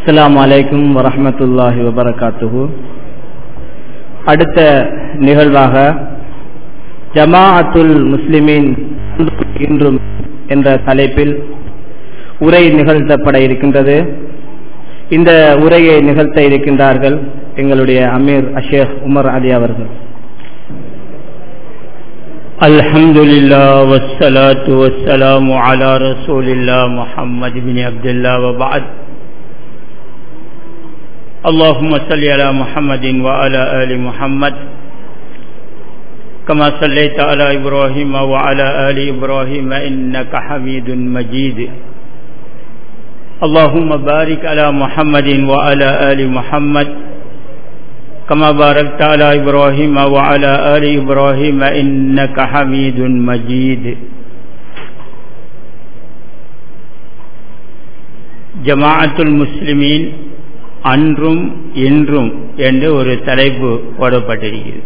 அஸ்ஸலாமு அலைக்கும் வரஹ்மத்துல்லாஹி வபரகாத்துஹு அடுத்த நிகழ்வாக ஜமாஅத்துல் முஸ்லிமீன் இன்றும் என்ற தலைப்பில் உரை நிகழ்த்தப்பட இருக்கின்றது இந்த உரையை நிகழ்த்த இருக்கின்றார்கள் எங்களுடைய அமீர் அஷேக் உமர் அலி அவர்கள் الحمد لله والصلاة والسلام على رسول الله محمد بن عبد الله وبعد اللهم صل على محمد وعلى آل محمد كما صليت على إبراهيم وعلى آل إبراهيم إنك حميد مجيد اللهم بارك على محمد وعلى آل محمد كما باركت على إبراهيم وعلى آل إبراهيم إنك حميد مجيد ஜமாஅத்துல் முஸ்லிமீன் அன்றும் இன்றும் என்று ஒரு தலைப்பு போடப்பட்டிருக்கிறது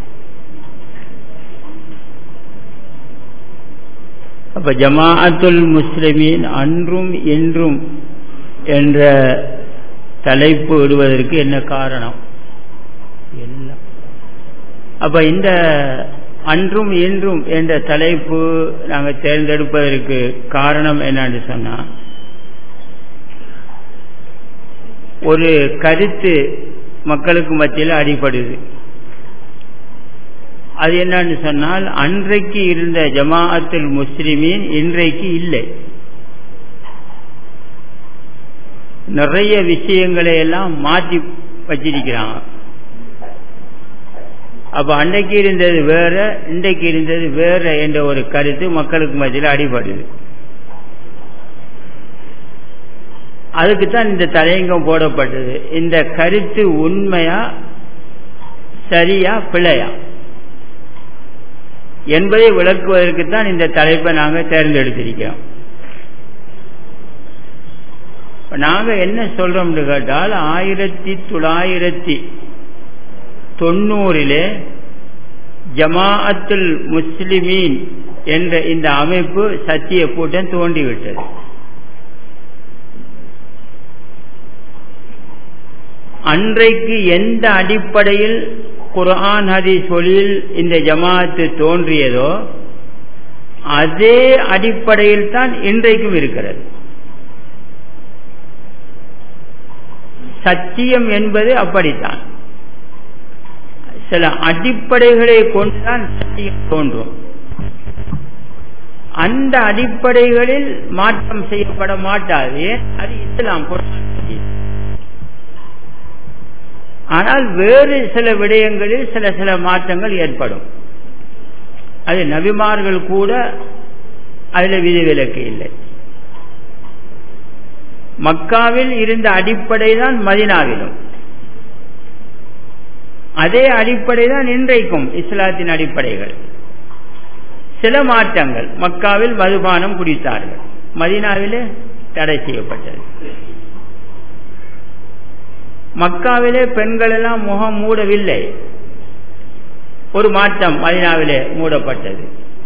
அப்ப ஜமாஅத்துல் முஸ்லிமீன் அன்றும் இன்றும் என்ற தலைப்பு விடுவதற்கு என்ன காரணம் எல்லாம் அப்ப இந்த அன்றும் இன்றும் என்ற தலைப்பு நாங்கள் தேர்ந்தெடுப்பதற்கு காரணம் என்னன்னு சொன்னா ஒரு கருத்து மக்களுக்கு மத்தியில் அடிபடுது அது என்னன்னு சொன்னால் அன்றைக்கு இருந்த ஜமாஅத்துல் முஸ்லிமீன் இன்றைக்கு இல்லை நிறைய விஷயங்களை எல்லாம் மாற்றி வச்சிருக்கிறாங்க அப்ப அன்றைக்கு இருந்தது வேற இன்றைக்கு இருந்தது வேற என்ற ஒரு கருத்து மக்களுக்கு மத்தியில் அடிபடுது அதுக்குத்தான் இந்த தலையங்கம் போடப்பட்டது இந்த கருத்து உண்மையா சரியா பிழையா என்பதை விளக்குவதற்கு தான் இந்த தலைப்பை நாங்கள் தேர்ந்தெடுத்திருக்கிறோம் நாங்க என்ன சொல்றோம்னு கேட்டால் ஆயிரத்தி தொள்ளாயிரத்தி தொண்ணூறிலே ஜமாஅத்துல் முஸ்லிமீன் என்ற இந்த அமைப்பு சத்திய கூட்டம் தோன்றிவிட்டது அன்றைக்கு எந்த அடிப்படையில் குர்ஆன் ஹதீஸ் ஒளியில் இந்த ஜமாஅத்து தோன்றியதோ அதே அடிப்படையில் தான் இன்றைக்கும் இருக்கிறது சத்தியம் என்பது அப்படித்தான் சில அடிப்படைகளை கொண்டுதான் சத்தியம் தோன்றும் அந்த அடிப்படைகளில் மாற்றம் செய்யப்பட மாட்டாது அது இஸ்லாம் ஆனால் வேறு சில விடயங்களில் சில சில மாற்றங்கள் ஏற்படும் அது நபிமார்கள் கூட அதில் விதிவிலக்கு இல்லை மக்காவில் இருந்த அடிப்படை தான் மதினாவிலும் அதே அடிப்படை தான் இன்றைக்கும் இஸ்லாத்தின் அடிப்படைகள் சில மாற்றங்கள் மக்காவில் மதுபானம் குடித்தார்கள் மதினாவிலே தடை செய்யப்பட்டது மக்காவிலே பெண்கள் எல்லாம் முகம் மூடவில்லை ஒரு மாற்றம் மதினாவிலே மூடப்பட்டது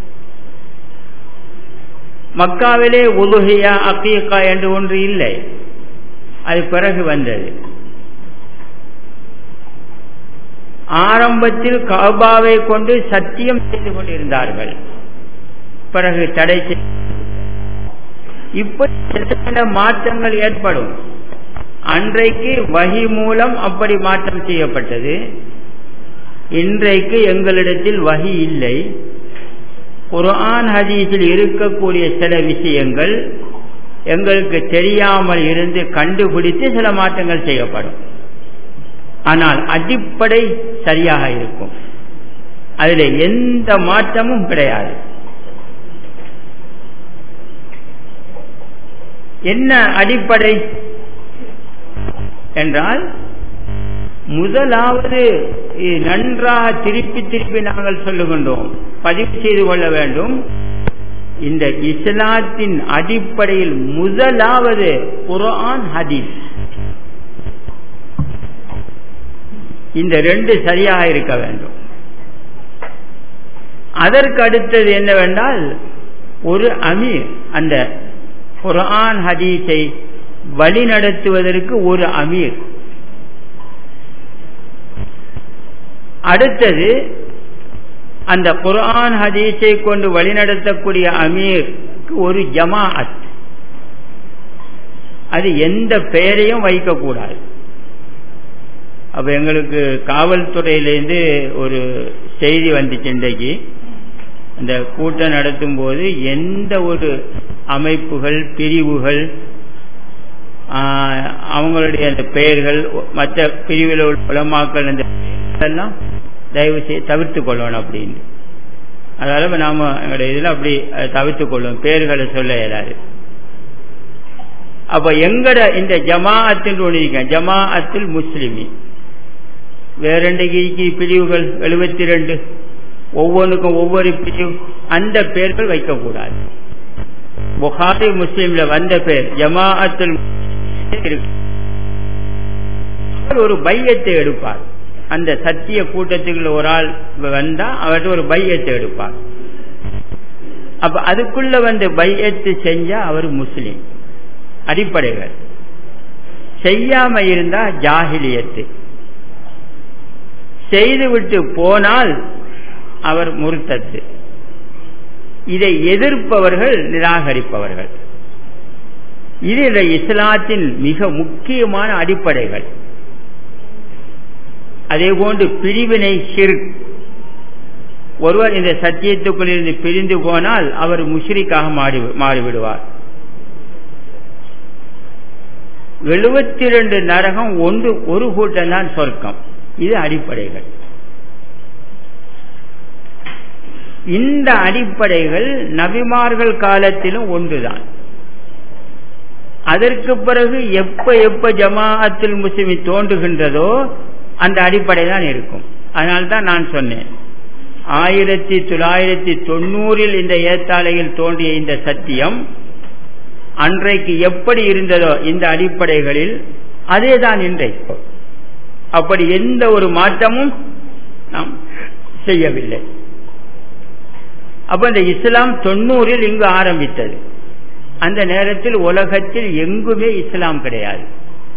மக்காவிலே உலுகியா அக்கீக்கா என்று ஒன்று இல்லை அது பிறகு வந்தது ஆரம்பத்தில் கபாவை கொண்டு சத்தியம் செய்து கொண்டிருந்தார்கள் பிறகு தடை இப்படி மாற்றங்கள் ஏற்படும் அன்றைக்கு வகி மூலம் அப்படி மாற்றம் செய்யப்பட்டது இன்றைக்கு எங்களிடத்தில் வகி இல்லை குர்ஆன் ஹதீஸில் இருக்கக்கூடிய சில விஷயங்கள் எங்களுக்கு தெரியாமல் இருந்து கண்டுபிடித்து சில மாற்றங்கள் செய்யப்படும் ஆனால் அடிப்படை சரியாக இருக்கும் அதில் எந்த மாற்றமும் கிடையாது என்ன அடிப்படை என்றால் முதலாவது நன்றாக திருப்பி திருப்பி நாங்கள் சொல்லுகின்றோம் பதிவு செய்து கொள்ள வேண்டும் இந்த இஸ்லாத்தின் அடிப்படையில் முதலாவது குரான் ஹதீஸ் இந்த ரெண்டு சரியாக இருக்க வேண்டும் அதற்கு அடுத்தது என்னவென்றால் ஒரு அமீர் அந்த குர்ஆன் ஹதீஸை வழி நடத்துவதற்கு ஒரு அமீர் அடுத்தது அந்த குர்ஆன் ஹதீஸை கொண்டு வழிநடத்தக்கூடிய அமீருக்கு ஒரு ஜமாஅத் அது எந்த பெயரையும் வைக்கக்கூடாது அப்ப எங்களுக்கு காவல்துறையிலேருந்து ஒரு செய்தி வந்துச்சு இன்றைக்கு அந்த கூட்டம் நடத்தும் போது எந்த ஒரு அமைப்புகள் பிரிவுகள் அவங்களுடைய அந்த பெயர்கள் மற்ற பிரிவில் உள்ள உலமாக்கள் அந்த எல்லாம் தயவு செய்து தவிர்த்து கொள்ளணும் அப்படின்னு அதனால நாம எங்களுடைய இதில் அப்படி தவிர்த்து கொள்ளும் பேர்களை சொல்ல இயலாது அப்ப எங்கட இந்த ஜமாஅத்தில் ஒன்று ஜமாஅத்தில் முஸ்லிமி வேற ரெண்டு பிரிவுகள் எழுபத்தி ரெண்டு ஒவ்வொன்றுக்கும் ஒவ்வொரு பிரிவு அந்த பெயர்கள் வைக்கக்கூடாது புகாரி முஸ்லீம்ல வந்த பேர் ஜமாஅத்தில் ஒரு பையத்தை எடுப்பார் அந்த சத்திய கூட்டத்துக்குள்ள ஒரு ஆள் வந்தா அவர்கிட்ட ஒரு பையத்தை எடுப்பார் அப்ப அதுக்குள்ள வந்து பையத்து செஞ்சா அவர் முஸ்லீம் அடிப்படைகள் செய்யாம இருந்தா ஜாகிலியத்து செய்துவிட்டு போனால் அவர் முருத்தத்து இதை எதிர்ப்பவர்கள் நிராகரிப்பவர்கள் இது இஸ்லாத்தின் மிக முக்கியமான அடிப்படைகள் அதே போன்று பிரிவினை சிறு ஒருவர் இந்த சத்தியத்துக்குள்ளிருந்து பிரிந்து போனால் அவர் முஷ்ரிக்காக மாறி மாறிவிடுவார் எழுபத்தி ரெண்டு நரகம் ஒன்று ஒரு கூட்டம் தான் சொர்க்கம் இது அடிப்படைகள் இந்த அடிப்படைகள் நபிமார்கள் காலத்திலும் ஒன்றுதான் அதற்கு பிறகு எப்ப எப்ப ஜமாஅத்தில் முஸ்லிமி தோன்றுகின்றதோ அந்த அடிப்படை தான் இருக்கும் அதனால்தான் நான் சொன்னேன் ஆயிரத்தி தொள்ளாயிரத்தி தொண்ணூறில் இந்த ஏத்தாளையில் தோன்றிய இந்த சத்தியம் அன்றைக்கு எப்படி இருந்ததோ இந்த அடிப்படைகளில் அதேதான் இன்றைக்கு அப்படி எந்த ஒரு மாற்றமும் நாம் செய்யவில்லை அப்ப இந்த இஸ்லாம் தொண்ணூறில் இங்கு ஆரம்பித்தது அந்த நேரத்தில் உலகத்தில் எங்குமே இஸ்லாம் கிடையாது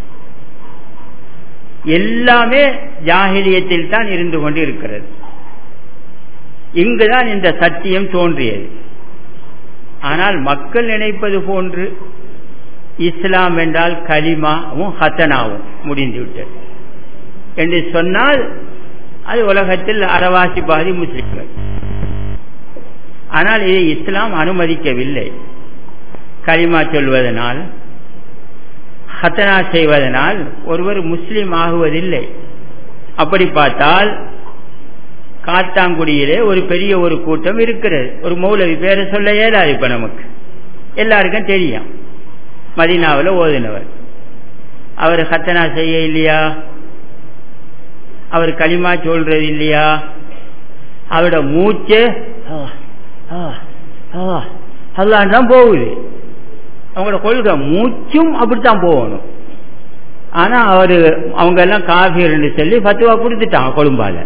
எல்லாமே ஜாகிலியத்தில் தான் இருந்து கொண்டு இருக்கிறது இங்குதான் இந்த சத்தியம் தோன்றியது ஆனால் மக்கள் நினைப்பது போன்று இஸ்லாம் என்றால் கலிமாவும் ஹத்தனாவும் முடிந்துவிட்டது என்று சொன்னால் அது உலகத்தில் அறவாசி பாதி முஸ்லிம்கள் ஆனால் இதை இஸ்லாம் அனுமதிக்கவில்லை கலிமா சொல்வதனால் ஹத்தனா செய்வதனால் ஒருவர் முஸ்லீம் ஆகுவதில்லை அப்படி பார்த்தால் காத்தாங்குடியிலே ஒரு பெரிய ஒரு கூட்டம் இருக்கிறது ஒரு மௌலவி பேரை சொல்ல இயலாது இப்ப நமக்கு எல்லாருக்கும் தெரியும் மதினாவில் ஓதினவர் அவர் ஹத்தனா செய்ய இல்லையா அவர் களிமா சொல்றது இல்லையா அவரோட மூச்சு அதான் தான் போகுது அவங்களோட கொள்கை மூச்சும் அப்படித்தான் போகணும் ஆனா அவரு அவங்க எல்லாம் காஃபியர்னு சொல்லி பத்துவா கொடுத்துட்டாங்க கொழும்பால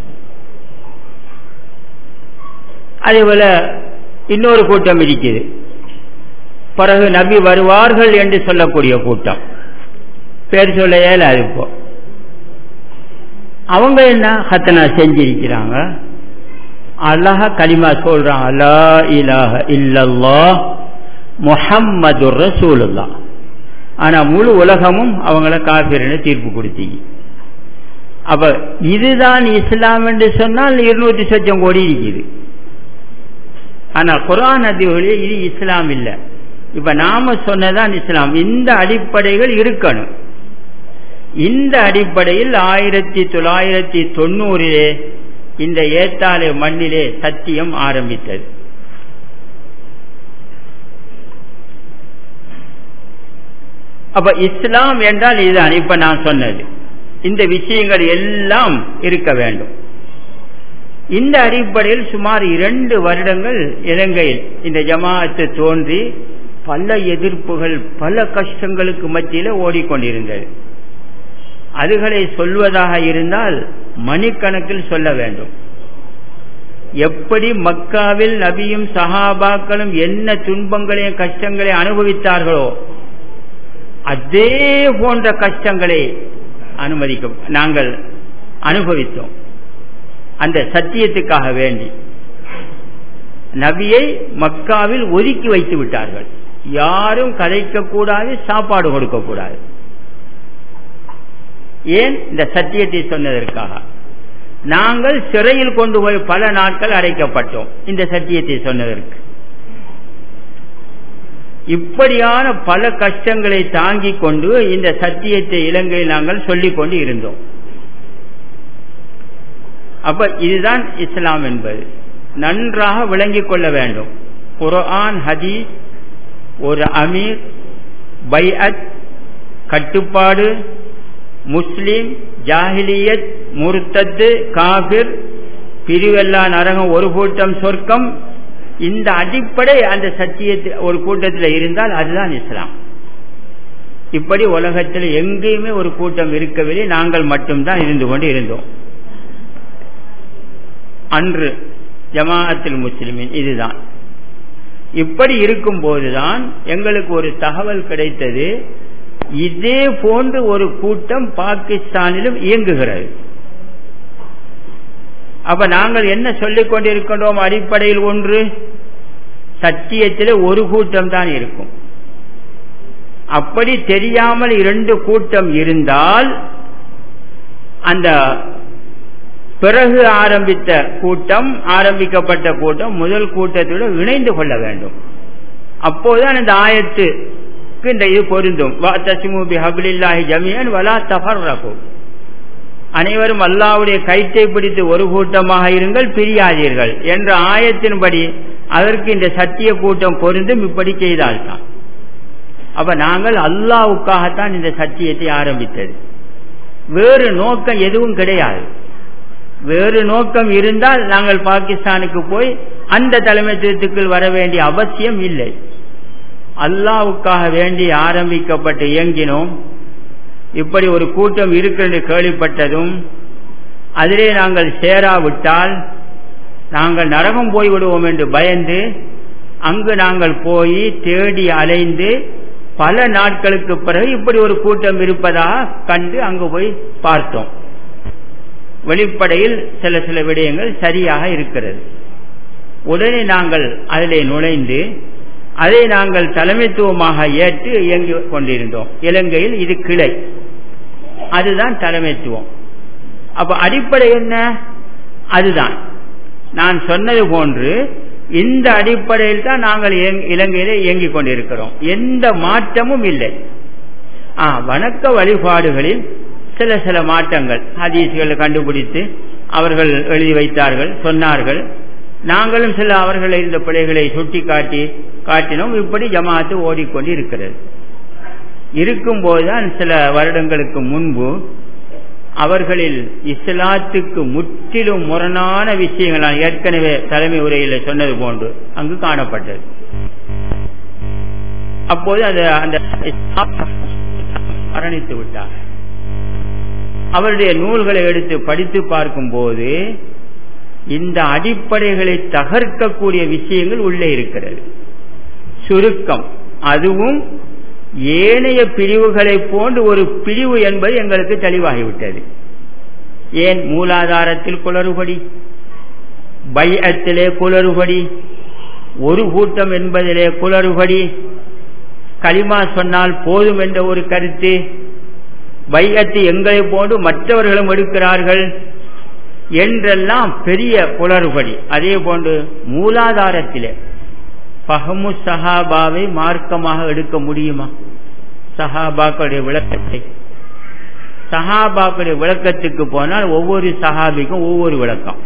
அதே போல இன்னொரு கூட்டம் இருக்குது பிறகு நபி வருவார்கள் என்று சொல்லக்கூடிய கூட்டம் பேர் சொல்ல இயலாது இப்போ அவங்க என்ன ஹத்தனா செஞ்சிருக்கிறாங்க அல்லாஹ களிமா சொல்றான் அல்லா இலாஹ இல்லல்லா முஹம்மது ரசூலுல்லா ஆனா முழு உலகமும் அவங்கள காபிரன்னு தீர்ப்பு கொடுத்தீங்க அப்ப இதுதான் இஸ்லாம் என்று சொன்னால் இருநூத்தி சொச்சம் கோடி இருக்குது ஆனா குரான் அதிகளில் இது இஸ்லாம் இல்லை இப்ப நாம சொன்னதான் இஸ்லாம் இந்த அடிப்படைகள் இருக்கணும் இந்த அடிப்படையில் ஆயிரத்தி தொள்ளாயிரத்தி தொண்ணூறிலே இந்த ஏத்தாலை மண்ணிலே சத்தியம் ஆரம்பித்தது அப்ப இஸ்லாம் என்றால் இதுதான் இப்ப நான் சொன்னது இந்த விஷயங்கள் எல்லாம் இருக்க வேண்டும் இந்த அடிப்படையில் சுமார் இரண்டு வருடங்கள் இலங்கையில் இந்த ஜமாஅத்து தோன்றி பல எதிர்ப்புகள் பல கஷ்டங்களுக்கு மத்தியில் ஓடிக்கொண்டிருந்தது அதுகளை சொல்வதாக இருந்தால் மணிக்கணக்கில் சொல்ல வேண்டும் எப்படி மக்காவில் நபியும் சஹாபாக்களும் என்ன துன்பங்களையும் கஷ்டங்களையும் அனுபவித்தார்களோ அதே போன்ற கஷ்டங்களை அனுமதிக்க நாங்கள் அனுபவித்தோம் அந்த சத்தியத்துக்காக வேண்டி நபியை மக்காவில் ஒதுக்கி வைத்து விட்டார்கள் யாரும் கதைக்க கூடாது சாப்பாடு கொடுக்க கூடாது ஏன் இந்த சத்தியத்தை சொன்னதற்காக நாங்கள் சிறையில் கொண்டு போய் பல நாட்கள் அடைக்கப்பட்டோம் இந்த சத்தியத்தை சொன்னதற்கு இப்படியான பல கஷ்டங்களை தாங்கிக் கொண்டு இந்த சத்தியத்தை இலங்கையில் நாங்கள் சொல்லிக் கொண்டு இருந்தோம் அப்ப இதுதான் இஸ்லாம் என்பது நன்றாக விளங்கிக் கொள்ள வேண்டும் குரான் ஹதீஸ் ஒரு அமீர் பைஅத் கட்டுப்பாடு முஸ்லிம் ஜாஹிலியத் முர்த்தத்து காபிர் பிரிவெல்லா நரகம் ஒரு கூட்டம் சொர்க்கம் இந்த அடிப்படை அந்த சத்தியத்தில் ஒரு கூட்டத்தில் இருந்தால் அதுதான் இஸ்லாம் இப்படி உலகத்தில் எங்கேயுமே ஒரு கூட்டம் இருக்கவில்லை நாங்கள் மட்டும்தான் இருந்து கொண்டு இருந்தோம் அன்று ஜமாஅத்தில் முஸ்லிமின் இதுதான் இப்படி இருக்கும் போதுதான் எங்களுக்கு ஒரு தகவல் கிடைத்தது இதே போன்று ஒரு கூட்டம் பாகிஸ்தானிலும் இயங்குகிறது அப்ப நாங்கள் என்ன சொல்லிக் கொண்டிருக்கின்றோம் அடிப்படையில் ஒன்று சத்தியத்தில் ஒரு கூட்டம் தான் இருக்கும் அப்படி தெரியாமல் இரண்டு கூட்டம் இருந்தால் அந்த பிறகு ஆரம்பித்த கூட்டம் ஆரம்பிக்கப்பட்ட கூட்டம் முதல் கூட்டத்துடன் இணைந்து கொள்ள வேண்டும் அப்போதுதான் இந்த ஆயத்துக்கு இந்த இது பொருந்தும் ஜமியன் வலா தஃபர்ரகு அனைவரும் அல்லாவுடைய கயிற்றை பிடித்து ஒரு கூட்டமாக இருங்கள் பிரியாதீர்கள் என்ற ஆயத்தின்படி அதற்கு இந்த சத்திய கூட்டம் பொருந்தும் இப்படி செய்தால்தான் அப்ப நாங்கள் அல்லாவுக்காகத்தான் இந்த சத்தியத்தை ஆரம்பித்தது வேறு நோக்கம் எதுவும் கிடையாது வேறு நோக்கம் இருந்தால் நாங்கள் பாகிஸ்தானுக்கு போய் அந்த தலைமைத்துவத்துக்கு வர வேண்டிய அவசியம் இல்லை அல்லாவுக்காக வேண்டி ஆரம்பிக்கப்பட்டு இயங்கினோம் இப்படி ஒரு கூட்டம் இருக்கிறது கேள்விப்பட்டதும் அதிலே நாங்கள் சேராவிட்டால் நாங்கள் நரகம் போய் விடுவோம் என்று பயந்து அங்கு நாங்கள் போய் தேடி அலைந்து பல நாட்களுக்கு பிறகு இப்படி ஒரு கூட்டம் இருப்பதாக கண்டு அங்கு போய் பார்த்தோம் வெளிப்படையில் சில சில விடயங்கள் சரியாக இருக்கிறது உடனே நாங்கள் அதிலே நுழைந்து அதை நாங்கள் தலைமைத்துவமாக ஏற்று இயங்கிக் கொண்டிருந்தோம் இலங்கையில் இது கிளை அதுதான் தலைமைத்துவம் அப்ப அடிப்படை என்ன அதுதான் நான் சொன்னது போன்று இந்த அடிப்படையில் தான் நாங்கள் இலங்கையிலே இயங்கிக் கொண்டிருக்கிறோம் எந்த மாற்றமும் இல்லை ஆ வணக்க வழிபாடுகளில் சில சில மாற்றங்கள் ஹதீஸ்களை கண்டுபிடித்து அவர்கள் எழுதி வைத்தார்கள் சொன்னார்கள் நாங்களும் சில அவர்கள் இருந்த பிழைகளை சுட்டி காட்டி காட்டினோம் இப்படி ஜமாத்து ஓடிக்கொண்டு இருக்கிறது இருக்கும்போதுதான் சில வருடங்களுக்கு முன்பு அவர்களில் இஸ்லாத்துக்கு முற்றிலும் முரணான விஷயங்கள் நான் ஏற்கனவே தலைமை உரையில் சொன்னது போன்று அங்கு காணப்பட்டது அப்போது அந்த அந்த மரணித்து விட்டார் அவருடைய நூல்களை எடுத்து படித்து பார்க்கும்போது இந்த அடிப்படைகளை தகர்க்கக்கூடிய விஷயங்கள் உள்ளே இருக்கிறது சுருக்கம் அதுவும் ஏனைய பிரிவுகளை போன்று ஒரு பிரிவு என்பது எங்களுக்கு தெளிவாகிவிட்டது ஏன் மூலாதாரத்தில் குளறுபடி பையத்திலே குளறுபடி ஒரு கூட்டம் என்பதிலே குளறுபடி களிமா சொன்னால் போதும் என்ற ஒரு கருத்து பையத்து எங்களை போன்று மற்றவர்களும் எடுக்கிறார்கள் என்றெல்லாம் பெரிய குளறுபடி அதே போன்று மூலாதாரத்திலே பகமு சஹாபாவை மார்க்கமாக எடுக்க முடியுமா சஹாபாக்களுடைய விளக்கத்தை சஹாபாக்களுடைய விளக்கத்துக்கு போனால் ஒவ்வொரு சஹாபிக்கும் ஒவ்வொரு விளக்கம்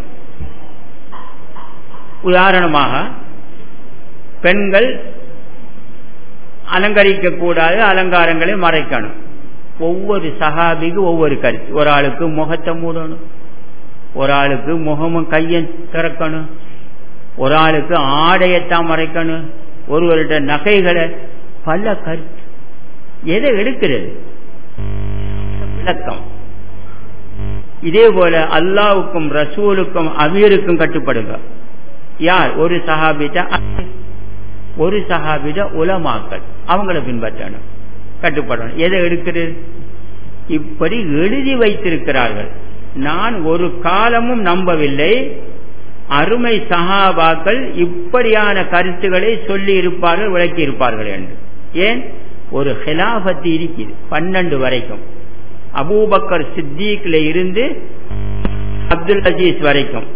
உதாரணமாக பெண்கள் அலங்கரிக்க கூடாது அலங்காரங்களை மறைக்கணும் ஒவ்வொரு சஹாபிக்கு ஒவ்வொரு கருத்து ஒரு ஆளுக்கு முகத்தை மூடணும் ஒரு ஆளுக்கு முகமும் கையும் திறக்கணும் ஒரு ஆளுக்கு ஆடையத்தான் மறைக்கணும் ஒருவருடைய நகைகளை பல கருத்து எதை எடுக்கிறது விளக்கம் இதே போல அல்லாவுக்கும் ரசூலுக்கும் அமீருக்கும் கட்டுப்படுங்க யார் ஒரு சஹாபிட்ட ஒரு சஹாபிட உலமாக்கள் அவங்கள பின்பற்றணும் கட்டுப்படணும் எதை எடுக்கிறது இப்படி எழுதி வைத்திருக்கிறார்கள் நான் ஒரு காலமும் நம்பவில்லை அருமை சகாபாக்கள் இப்படியான கருத்துக்களை சொல்லி இருப்பார்கள் விளக்கி இருப்பார்கள் என்று ஏன் ஒரு ஹிலாபத்து இருக்குது பன்னெண்டு வரைக்கும் அபூபக்கர் சித்திக்ல இருந்து அப்துல் அஜீஸ் வரைக்கும்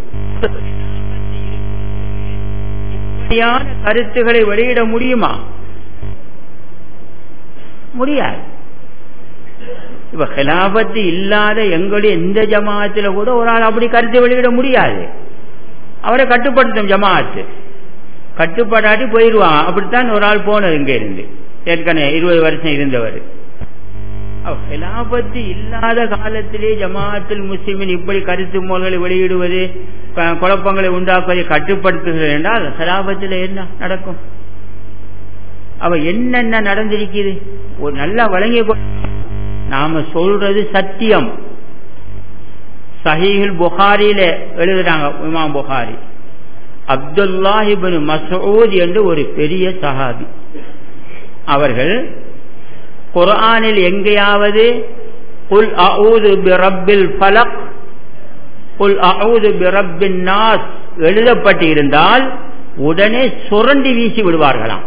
இப்படியான கருத்துக்களை வெளியிட முடியுமா முடியாது இப்ப ஹிலாபத்து இல்லாத எங்களுடைய எந்த ஜமாத்துல கூட ஒரு ஆள் அப்படி கருத்து வெளியிட முடியாது அவரை கட்டுப்படுத்தும் ஜமாத்து கட்டுப்படாட்டி போயிடுவான் அப்படித்தான் ஒரு ஆள் போனது இங்க இருந்து ஏற்கனவே இருபது வருஷம் இருந்தவர் ஹிலாபத்து இல்லாத காலத்திலே ஜமாத்தில் முஸ்லிமின் இப்படி கருத்து மோல்களை வெளியிடுவது குழப்பங்களை உண்டாக்குவதை கட்டுப்படுத்துகிறது என்றால் ஹிலாபத்தில் என்ன நடக்கும் அவ என்னென்ன நடந்திருக்குது ஒரு நல்லா வழங்கி நாம சொல்றது சத்தியம் சஹீஹுல் புகாரியில எழுதுறாங்க இமாம் புகாரி அப்துல்லாஹிபின் மசூத் என்று ஒரு பெரிய சஹாபி அவர்கள் குர்ஆனில் எங்கேயாவது குல் அஊது பிரப்பில் ஃபலக் குல் அஊது பிரப்பின் நாஸ் எழுதப்பட்டிருந்தால் உடனே சுரண்டி வீசி விடுவார்களாம்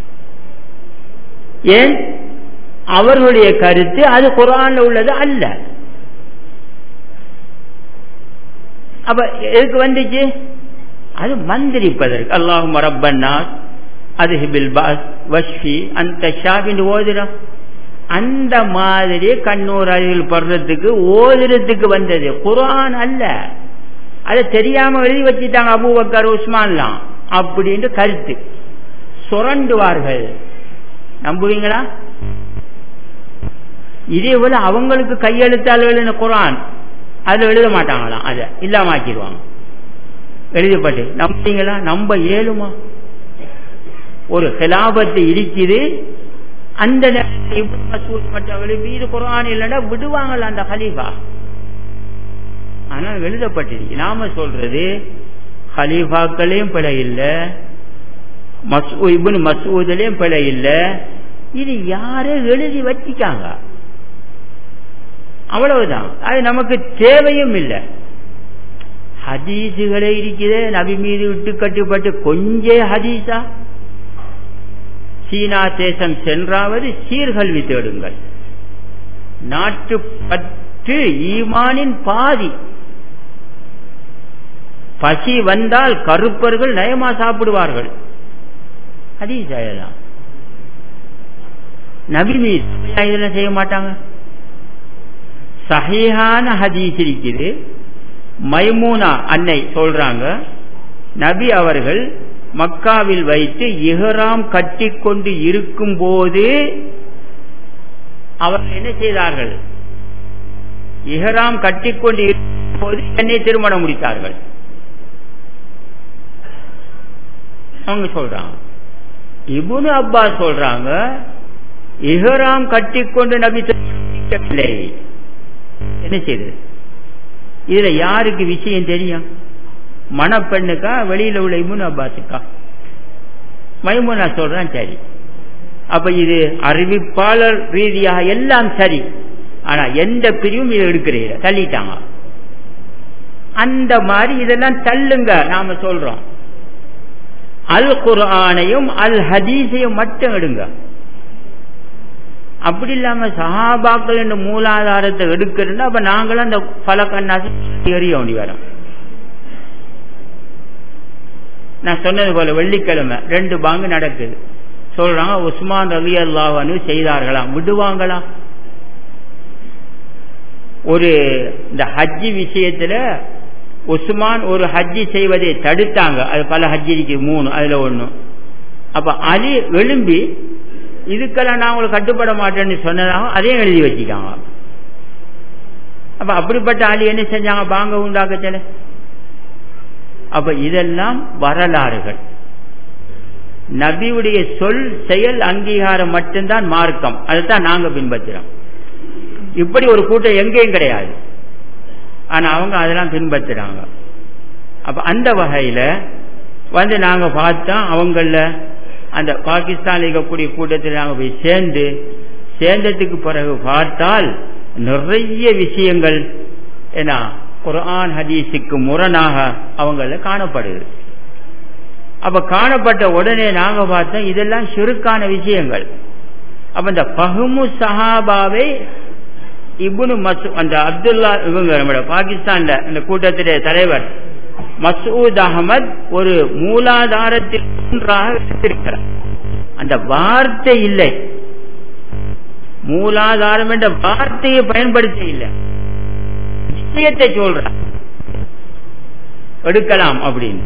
ஏன் அவர்களுடைய கருத்து அது குரான்ல உள்ளது அல்ல அப்ப எதுக்கு வந்துச்சு அது மந்திரிப்பதற்கு அல்லாஹும் ரப்பன்னாஸ் அது ஹிபில் பாஸ் வஷ்பி அந்த ஷாபின் ஓதுறோம் அந்த மாதிரி கண்ணூர் அறிவில் படுறதுக்கு ஓதுறதுக்கு வந்தது குரான் அல்ல அதை தெரியாம எழுதி வச்சுட்டாங்க அபூபக்கர் உஸ்மான்லாம் அப்படின்னு கருத்து சுரண்டுவார்கள் நம்புவீங்களா இதே போல அவங்களுக்கு கையெழுத்தால் எழுதின குரான் அதுல எழுத மாட்டாங்களாம் அதை இல்லாம ஆக்கிடுவாங்க எழுதப்பட்டு நம்புறீங்களா நம்ப இயலுமா ஒரு ஹிலாபத்து இருக்குது அந்த மற்றவர்களுக்கு இது குரான் இல்லைன்னா விடுவாங்களா அந்த ஹலீஃபா ஆனால் எழுதப்பட்டிருக்கு நாம சொல்றது ஹலீஃபாக்களையும் பிழை இல்லை மசூ மசூதிலையும் பிழை இல்லை இது யாரே எழுதி வச்சிக்காங்க அவ்வளவுதான் அது நமக்கு தேவையும் இல்லை ஹதீஸுகளே இருக்குது நபி மீது விட்டு கட்டுப்பட்டு கொஞ்சே ஹதீஸா சீனா தேசம் சென்றாவது சீர்கல்வி தேடுங்கள் நாட்டு பற்று ஈமானின் பாதி பசி வந்தால் கருப்பர்கள் நயமா சாப்பிடுவார்கள் ஹதீஸ் ஆயலாம் நபி மீது இதெல்லாம் செய்ய மாட்டாங்க சஹீஹான ஹதீஸ் இருக்குது மைமூனா அன்னை சொல்றாங்க நபி அவர்கள் மக்காவில் வைத்து இஹராம் கட்டி கொண்டு இருக்கும் போது அவர்கள் என்ன செய்தார்கள் இஹராம் கட்டிக்கொண்டு இருக்கும் போது என்னை திருமணம் முடித்தார்கள் அவங்க சொல்றாங்க இபுனு அப்பா சொல்றாங்க இஹராம் கட்டிக்கொண்டு நபி திருமணம் என்ன செய்தது இதுல யாருக்கு விஷயம் தெரியும் மணப்பெண்ணுக்கா வெளியில உள்ள இமுன் அப்பாஸுக்கா மைமுனா சொல்றான் சரி அப்ப இது அறிவிப்பாளர் ரீதியாக எல்லாம் சரி ஆனா எந்த பிரிவும் இதை எடுக்கிறீங்க தள்ளிட்டாங்க அந்த மாதிரி இதெல்லாம் தள்ளுங்க நாம சொல்றோம் அல் குர்ஆனையும் அல் ஹதீஸையும் மட்டும் எடுங்க அப்படி இல்லாம சஹாபாக்கள் என்ற மூலாதாரத்தை எடுக்கிறோம் அப்ப நாங்களும் அந்த பல கண்ணாசி எறிய வேண்டி வரோம் நான் சொன்னது போல வெள்ளிக்கிழமை ரெண்டு பாங்கு நடக்குது சொல்றாங்க உஸ்மான் ரவி அல்லாஹனு செய்தார்களாம் விடுவாங்களா ஒரு இந்த ஹஜ்ஜி விஷயத்துல உஸ்மான் ஒரு ஹஜ்ஜி செய்வதை தடுத்தாங்க அது பல ஹஜ்ஜி இருக்கு மூணு அதுல ஒண்ணு அப்ப அலி எழும்பி இதுக்கெல்லாம் நான் உங்களுக்கு கட்டுப்பட மாட்டேன்னு சொன்னதாக அதையும் எழுதி வச்சுக்காங்க அப்ப அப்படிப்பட்ட ஆளி என்ன செஞ்சாங்க பாங்க உண்டாக்கச்சல அப்ப இதெல்லாம் வரலாறுகள் நபியுடைய சொல் செயல் அங்கீகாரம் மட்டும்தான் மார்க்கம் அதைத்தான் நாங்க பின்பற்றுறோம் இப்படி ஒரு கூட்டம் எங்கேயும் கிடையாது ஆனா அவங்க அதெல்லாம் பின்பற்றுறாங்க அப்ப அந்த வகையில வந்து நாங்க பார்த்தா அவங்கள அந்த பாகிஸ்தான் இருக்கக்கூடிய கூட்டத்தில் நாங்க போய் சேர்ந்து சேர்ந்ததுக்கு பிறகு பார்த்தால் நிறைய விஷயங்கள் என்ன குர்ஆன் ஹதீஸுக்கு முரணாக அவங்கள காணப்படுது அப்ப காணப்பட்ட உடனே நாங்க பார்த்தோம் இதெல்லாம் சுருக்கான விஷயங்கள் அப்ப இந்த பஹ்மு சஹாபாவை இப்னு மசு அந்த அப்துல்லா இவங்க நம்மளோட பாகிஸ்தான்ல இந்த கூட்டத்திலே தலைவர் மசூத் அகமது ஒரு மூலாதாரத்தில் ஒன்றாக வைத்திருக்கிறார் அந்த வார்த்தை இல்லை மூலாதாரம் என்ற வார்த்தையை பயன்படுத்த இல்லை விஷயத்தை சொல்ற எடுக்கலாம் அப்படின்னு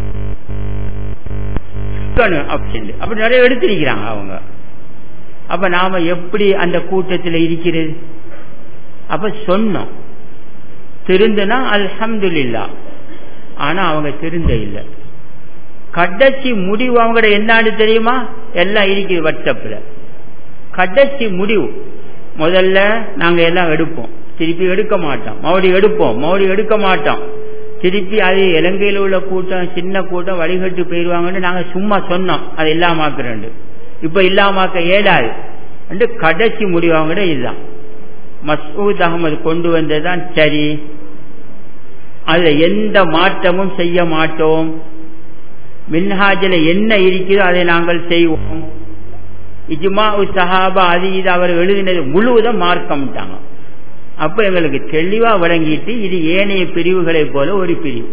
எடுக்கணும் அப்படின்னு அப்படி நிறைய எடுத்திருக்கிறாங்க அவங்க அப்ப நாம எப்படி அந்த கூட்டத்தில் இருக்கிறது அப்ப சொன்னோம் திருந்துனா அல்ஹம்துலில்லா ஆனா அவங்க திருந்த இல்லை கடைசி முடிவு அவங்களோட என்னான்னு தெரியுமா எல்லாம் இருக்குது வாட்ஸ்அப்ல கடைசி முடிவு முதல்ல நாங்க எல்லாம் எடுப்போம் திருப்பி எடுக்க மாட்டோம் மறுபடியும் எடுப்போம் மறுபடியும் எடுக்க மாட்டோம் திருப்பி அது இலங்கையில் உள்ள கூட்டம் சின்ன கூட்டம் வழிகட்டு போயிடுவாங்கன்னு நாங்க சும்மா சொன்னோம் அது இல்லாமாக்குறேன் இப்ப இல்லாமாக்க ஏடாது என்று கடைசி முடிவு அவங்கட இதுதான் மசூத் அகமது கொண்டு வந்ததுதான் சரி அதுல எந்த மாற்றமும் செய்ய மாட்டோம் மின்ஹாஜில் என்ன இருக்கிறதோ அதை நாங்கள் செய்வோம் இஜ்மா சஹாபா அது இது அவர் எழுதினது முழுவதும் மார்க்கம்ட்டாங்க அப்ப எங்களுக்கு தெளிவா வழங்கிட்டு இது ஏனைய பிரிவுகளை போல ஒரு பிரிவு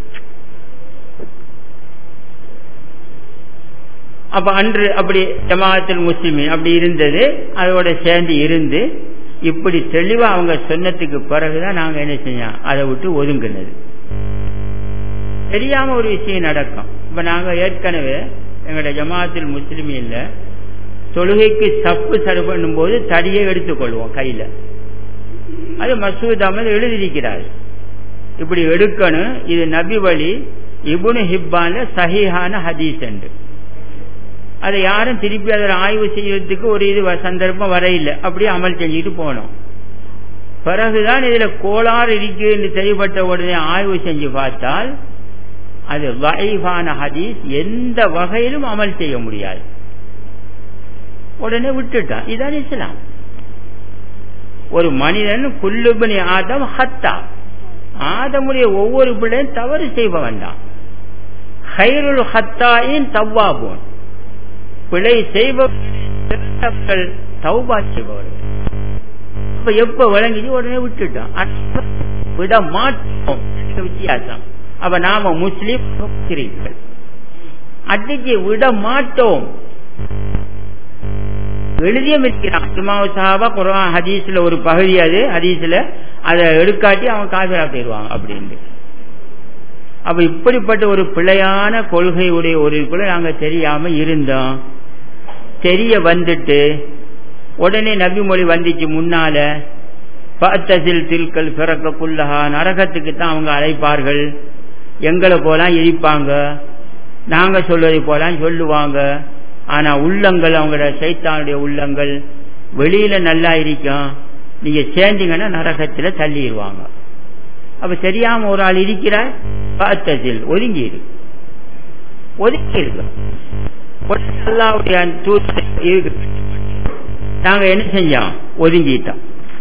அப்ப அன்று அப்படி ஜமாத்தில் முஸ்லிமின் அப்படி இருந்தது அதோட சேர்ந்து இருந்து இப்படி தெளிவா அவங்க சொன்னதுக்கு பிறகுதான் நாங்க என்ன செஞ்சோம் அதை விட்டு ஒதுங்கினது தெரியாம ஒரு விஷயம் நடக்கும் இப்ப நாங்க ஏற்கனவே எங்களோட ஜமாத்தில் முஸ்லிமின்ல தொழுகைக்கு சப்பு சரி பண்ணும் போது தடியை எடுத்துக்கொள்வோம் கையில அது மசூத் அகமது எழுதியிருக்கிறார் இப்படி எடுக்கணும் இது நபி வழி இபுனு ஹிப்பான சஹிஹான ஹதீஸ் என்று அதை யாரும் திருப்பி அதில் ஆய்வு செய்யறதுக்கு ஒரு இது சந்தர்ப்பம் வரையில்லை அப்படியே அமல் செஞ்சுட்டு போனோம் பிறகுதான் இதுல கோளாறு இருக்குன்னு தெரியப்பட்ட உடனே ஆய்வு செஞ்சு பார்த்தால் அது வைஃபான ஹதீஸ் எந்த வகையிலும் அமல் செய்ய முடியாது உடனே விட்டுட்டான் இதான் இஸ்லாம் ஒரு மனிதன் குல்லுபனி ஆதம் ஹத்தா ஆதமுடைய ஒவ்வொரு பிள்ளையும் தவறு செய்வ வேண்டாம் ஹைருல் ஹத்தாயின் தவ்வாபோன் பிழை செய்பவர்கள் தௌபா செய்பவர்கள் அப்ப எப்ப விளங்கி உடனே விட்டுட்டான் விட மாட்டோம் வித்தியாசம் அப்ப நாம முஸ்லீம் முஸ்லீம்கள் அன்றைக்கு விட மாட்டோம் எழுதியும் இருக்கிறான் இமாவு சாபா குரான் ஹதீஸ்ல ஒரு பகுதி அது ஹதீஸ்ல அதை எடுக்காட்டி அவன் காபிரா போயிடுவாங்க அப்படின்ட்டு அப்ப இப்படிப்பட்ட ஒரு பிழையான கொள்கை உடைய ஒரு கூட நாங்க தெரியாம இருந்தோம் தெரிய வந்துட்டு உடனே நபி மொழி வந்துச்சு முன்னால பத்தசில் தில்கல் பிறக்க புல்லஹா நரகத்துக்கு தான் அவங்க அழைப்பார்கள் எங்களை போலாம் எரிப்பாங்க நாங்க சொல்வதை போலாம் சொல்லுவாங்க ஆனா உள்ளங்கள் அவங்களோட சைத்தானுடைய உள்ளங்கள் வெளியில நல்லா இருக்கும் நீங்க சேர்ந்தீங்கன்னா நரகத்துல தள்ளிடுவாங்க அப்ப தெரியாம ஒரு ஆள் இருக்கிறார் பார்த்ததில் ஒதுங்கி இருக்கு ஒதுங்கி இருக்கு நாங்க என்ன செஞ்சோம் ஒதுங்கிட்டோம்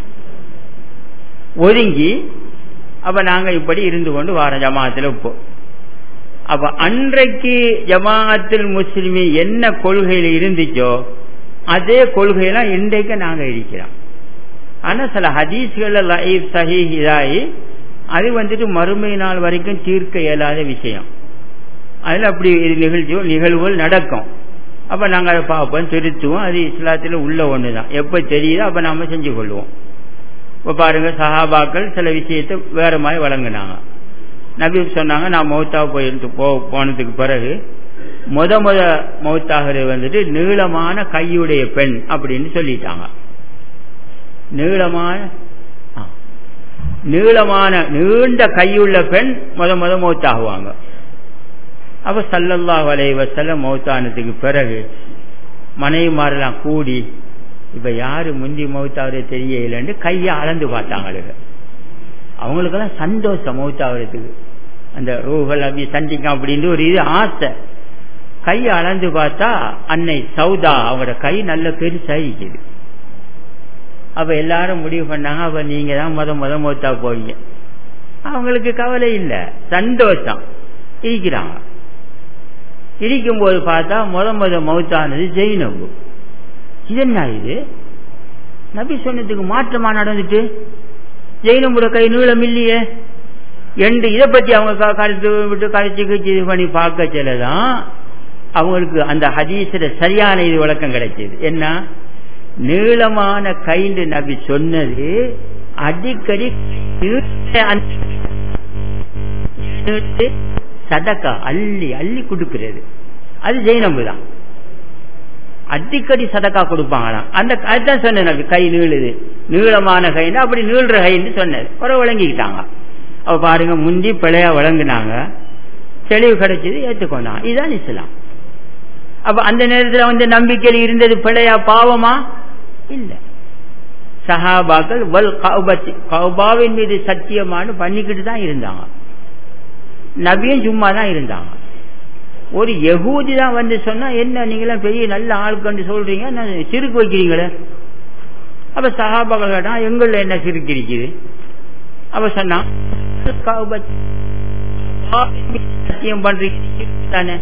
ஒதுங்கி அப்ப நாங்க இப்படி இருந்து கொண்டு வாரோம் ஜமாத்துல இப்போ அப்ப அன்றைக்கு ஜமாஅத்தில் முஸ்லிமி என்ன கொள்கையில் இருந்துச்சோ அதே கொள்கையெல்லாம் இன்றைக்கு நாங்க இருக்கிறோம் ஆனா சில ஹதீஸ்கள் லைஃப் சஹி இதாயி அது வந்துட்டு மறுமை நாள் வரைக்கும் தீர்க்க இயலாத விஷயம் அதில் அப்படி நிகழ்ச்சி நிகழ்வுகள் நடக்கும் அப்ப நாங்க அதை பார்ப்போம் திருத்துவோம் அது இஸ்லாத்துல உள்ள ஒண்ணுதான் எப்ப தெரியுதோ அப்ப நாம செஞ்சு கொள்வோம் இப்ப பாருங்க சஹாபாக்கள் சில விஷயத்தை வேற மாதிரி வழங்கினாங்க நபி சொன்னாங்க நான் மௌத்தா போயிருந்து போ போனதுக்கு பிறகு முத முத மௌத்தாகிறது வந்துட்டு நீளமான கையுடைய பெண் அப்படின்னு சொல்லிட்டாங்க நீளமான நீளமான நீண்ட கையுள்ள பெண் முத முத மௌத்தாகுவாங்க அப்ப சல்லல்லா வலைவசல்ல மௌத்தானதுக்கு பிறகு மனைவிமாரெல்லாம் கூடி இப்ப யாரு முந்தி மௌத்தாவது தெரியலன்னு கையை அளந்து பார்த்தாங்க அவங்களுக்கெல்லாம் சந்தோஷம் மௌத்தாகிறதுக்கு அந்த ரூஹல் அப்படி சந்திக்கும் அப்படின்னு ஒரு இது ஆசை கையை அளந்து பார்த்தா அன்னை சௌதா அவங்களோட கை நல்ல பெருசாகிக்குது அப்ப எல்லாரும் முடிவு பண்ணாங்க அப்ப நீங்க தான் முத முத மௌத்தா போவீங்க அவங்களுக்கு கவலை இல்லை சந்தோஷம் இருக்கிறாங்க இருக்கும்போது பார்த்தா முத முத மௌத்தானது ஜெயினபு இது என்ன இது நபி சொன்னதுக்கு மாற்றமா நடந்துட்டு ஜெயினபுட கை நீளம் இல்லையே என்று இதை பத்தி அவங்க கருத்து விட்டு கரைச்சி கழிச்சு இது பண்ணி பார்க்க செல்லதான் அவங்களுக்கு அந்த ஹதீஸில் சரியான இது விளக்கம் கிடைச்சது என்ன நீளமான கைண்டு நபி சொன்னது அடிக்கடி சதக்கா அள்ளி அள்ளி கொடுக்கிறது அது ஜெயினம்பு தான் அடிக்கடி சதக்கா கொடுப்பாங்களாம் அந்த அதுதான் சொன்ன நபி கை நீளுது நீளமான கைன்னு அப்படி நீள்ற கைன்னு சொன்னது ஒரு விளங்கிக்கிட்டாங்க அவ பாருங்க முந்தி பிழையா விளங்குனாங்க தெளிவு கிடைச்சது ஏற்றுக்கொண்டாங்க இதுதான் இஸ்லாம் அப்ப அந்த நேரத்தில் வந்து நம்பிக்கையில் இருந்தது பிழையா பாவமா இல்ல சஹாபாக்கள் வல் கௌபத்தி கௌபாவின் மீது சத்தியமானு பண்ணிக்கிட்டு தான் இருந்தாங்க நபியும் சும்மா தான் இருந்தாங்க ஒரு யகூதி தான் வந்து சொன்னா என்ன நீங்களாம் பெரிய நல்ல ஆளுக்கண்டு சொல்றீங்க சிறுக்கு வைக்கிறீங்களே அப்ப சஹாபாக்கள் கேட்டா எங்கள என்ன சிறுக்கு இருக்குது அப்ப சொன்னா சத்தியம் பண்றீங்க தானே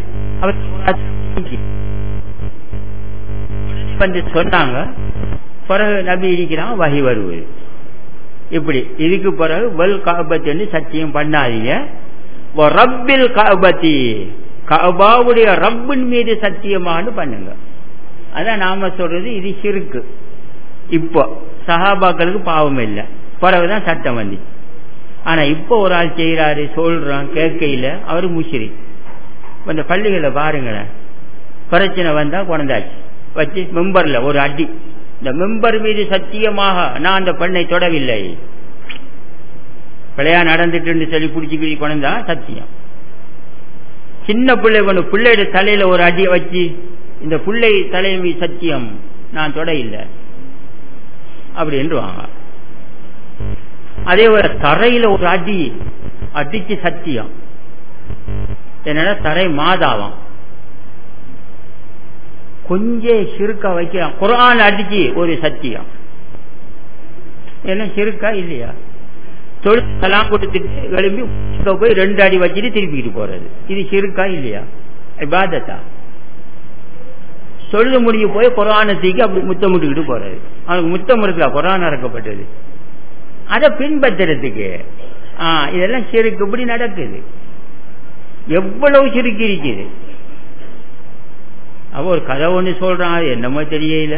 வந்து சொன்னாங்க பிறகு நபி இருக்கிறான் வகை வருவது இப்படி இதுக்கு பிறகு வல் காபத்தி சத்தியம் பண்ணாதீங்க ரப்பில் காபத்தி கபாவுடைய ரப்பின் மீது சத்தியமானு பண்ணுங்க அதான் நாம சொல்றது இது சிறுக்கு இப்போ சஹாபாக்களுக்கு பாவம் இல்லை பிறகுதான் சட்டம் வந்துச்சு ஆனா இப்போ ஒரு ஆள் செய்யறாரு சொல்றான் கேட்கையில அவரு முஷிரி இந்த பள்ளிகளை பாருங்களேன் பிரச்சனை வந்தா குழந்தாச்சு வச்சு மெம்பர்ல ஒரு அடி இந்த மெம்பர் மீது சத்தியமாக நான் அந்த பெண்ணை தொடவில்லை பிள்ளையா நடந்துட்டு சொல்லி பிடிச்சி கொண்டா சத்தியம் சின்ன பிள்ளை கொண்டு பிள்ளையோட தலையில ஒரு அடி வச்சு இந்த பிள்ளை தலைமை சத்தியம் நான் தொட இல்லை அப்படின்றுவாங்க அதே ஒரு தரையில ஒரு அடி அடிச்சு சத்தியம் என்னன்னா தரை மாதாவாம் கொஞ்சம் சிறுக்கா வைக்கலாம் குரான் அடிச்சு ஒரு சத்தியம் என்ன சிறுக்கா இல்லையா தொழுத்தெல்லாம் கொடுத்துட்டு எழும்பி போய் ரெண்டு அடி வச்சுட்டு திருப்பிக்கிட்டு போறது இது சிறுக்கா இல்லையா பாதத்தா தொழுது முடிஞ்சு போய் குரானை தூக்கி அப்படி முத்தம் முட்டுக்கிட்டு போறது அவனுக்கு முத்தம் இருக்கா குரான் இறக்கப்பட்டது அதை பின்பற்றுறதுக்கு ஆஹ் இதெல்லாம் சிறுக்கு இப்படி நடக்குது எவ்வளவு சிறுக்கு இருக்குது அவ ஒரு கதை ஒண்ணு சொல்றான் அது என்னமோ தெரியல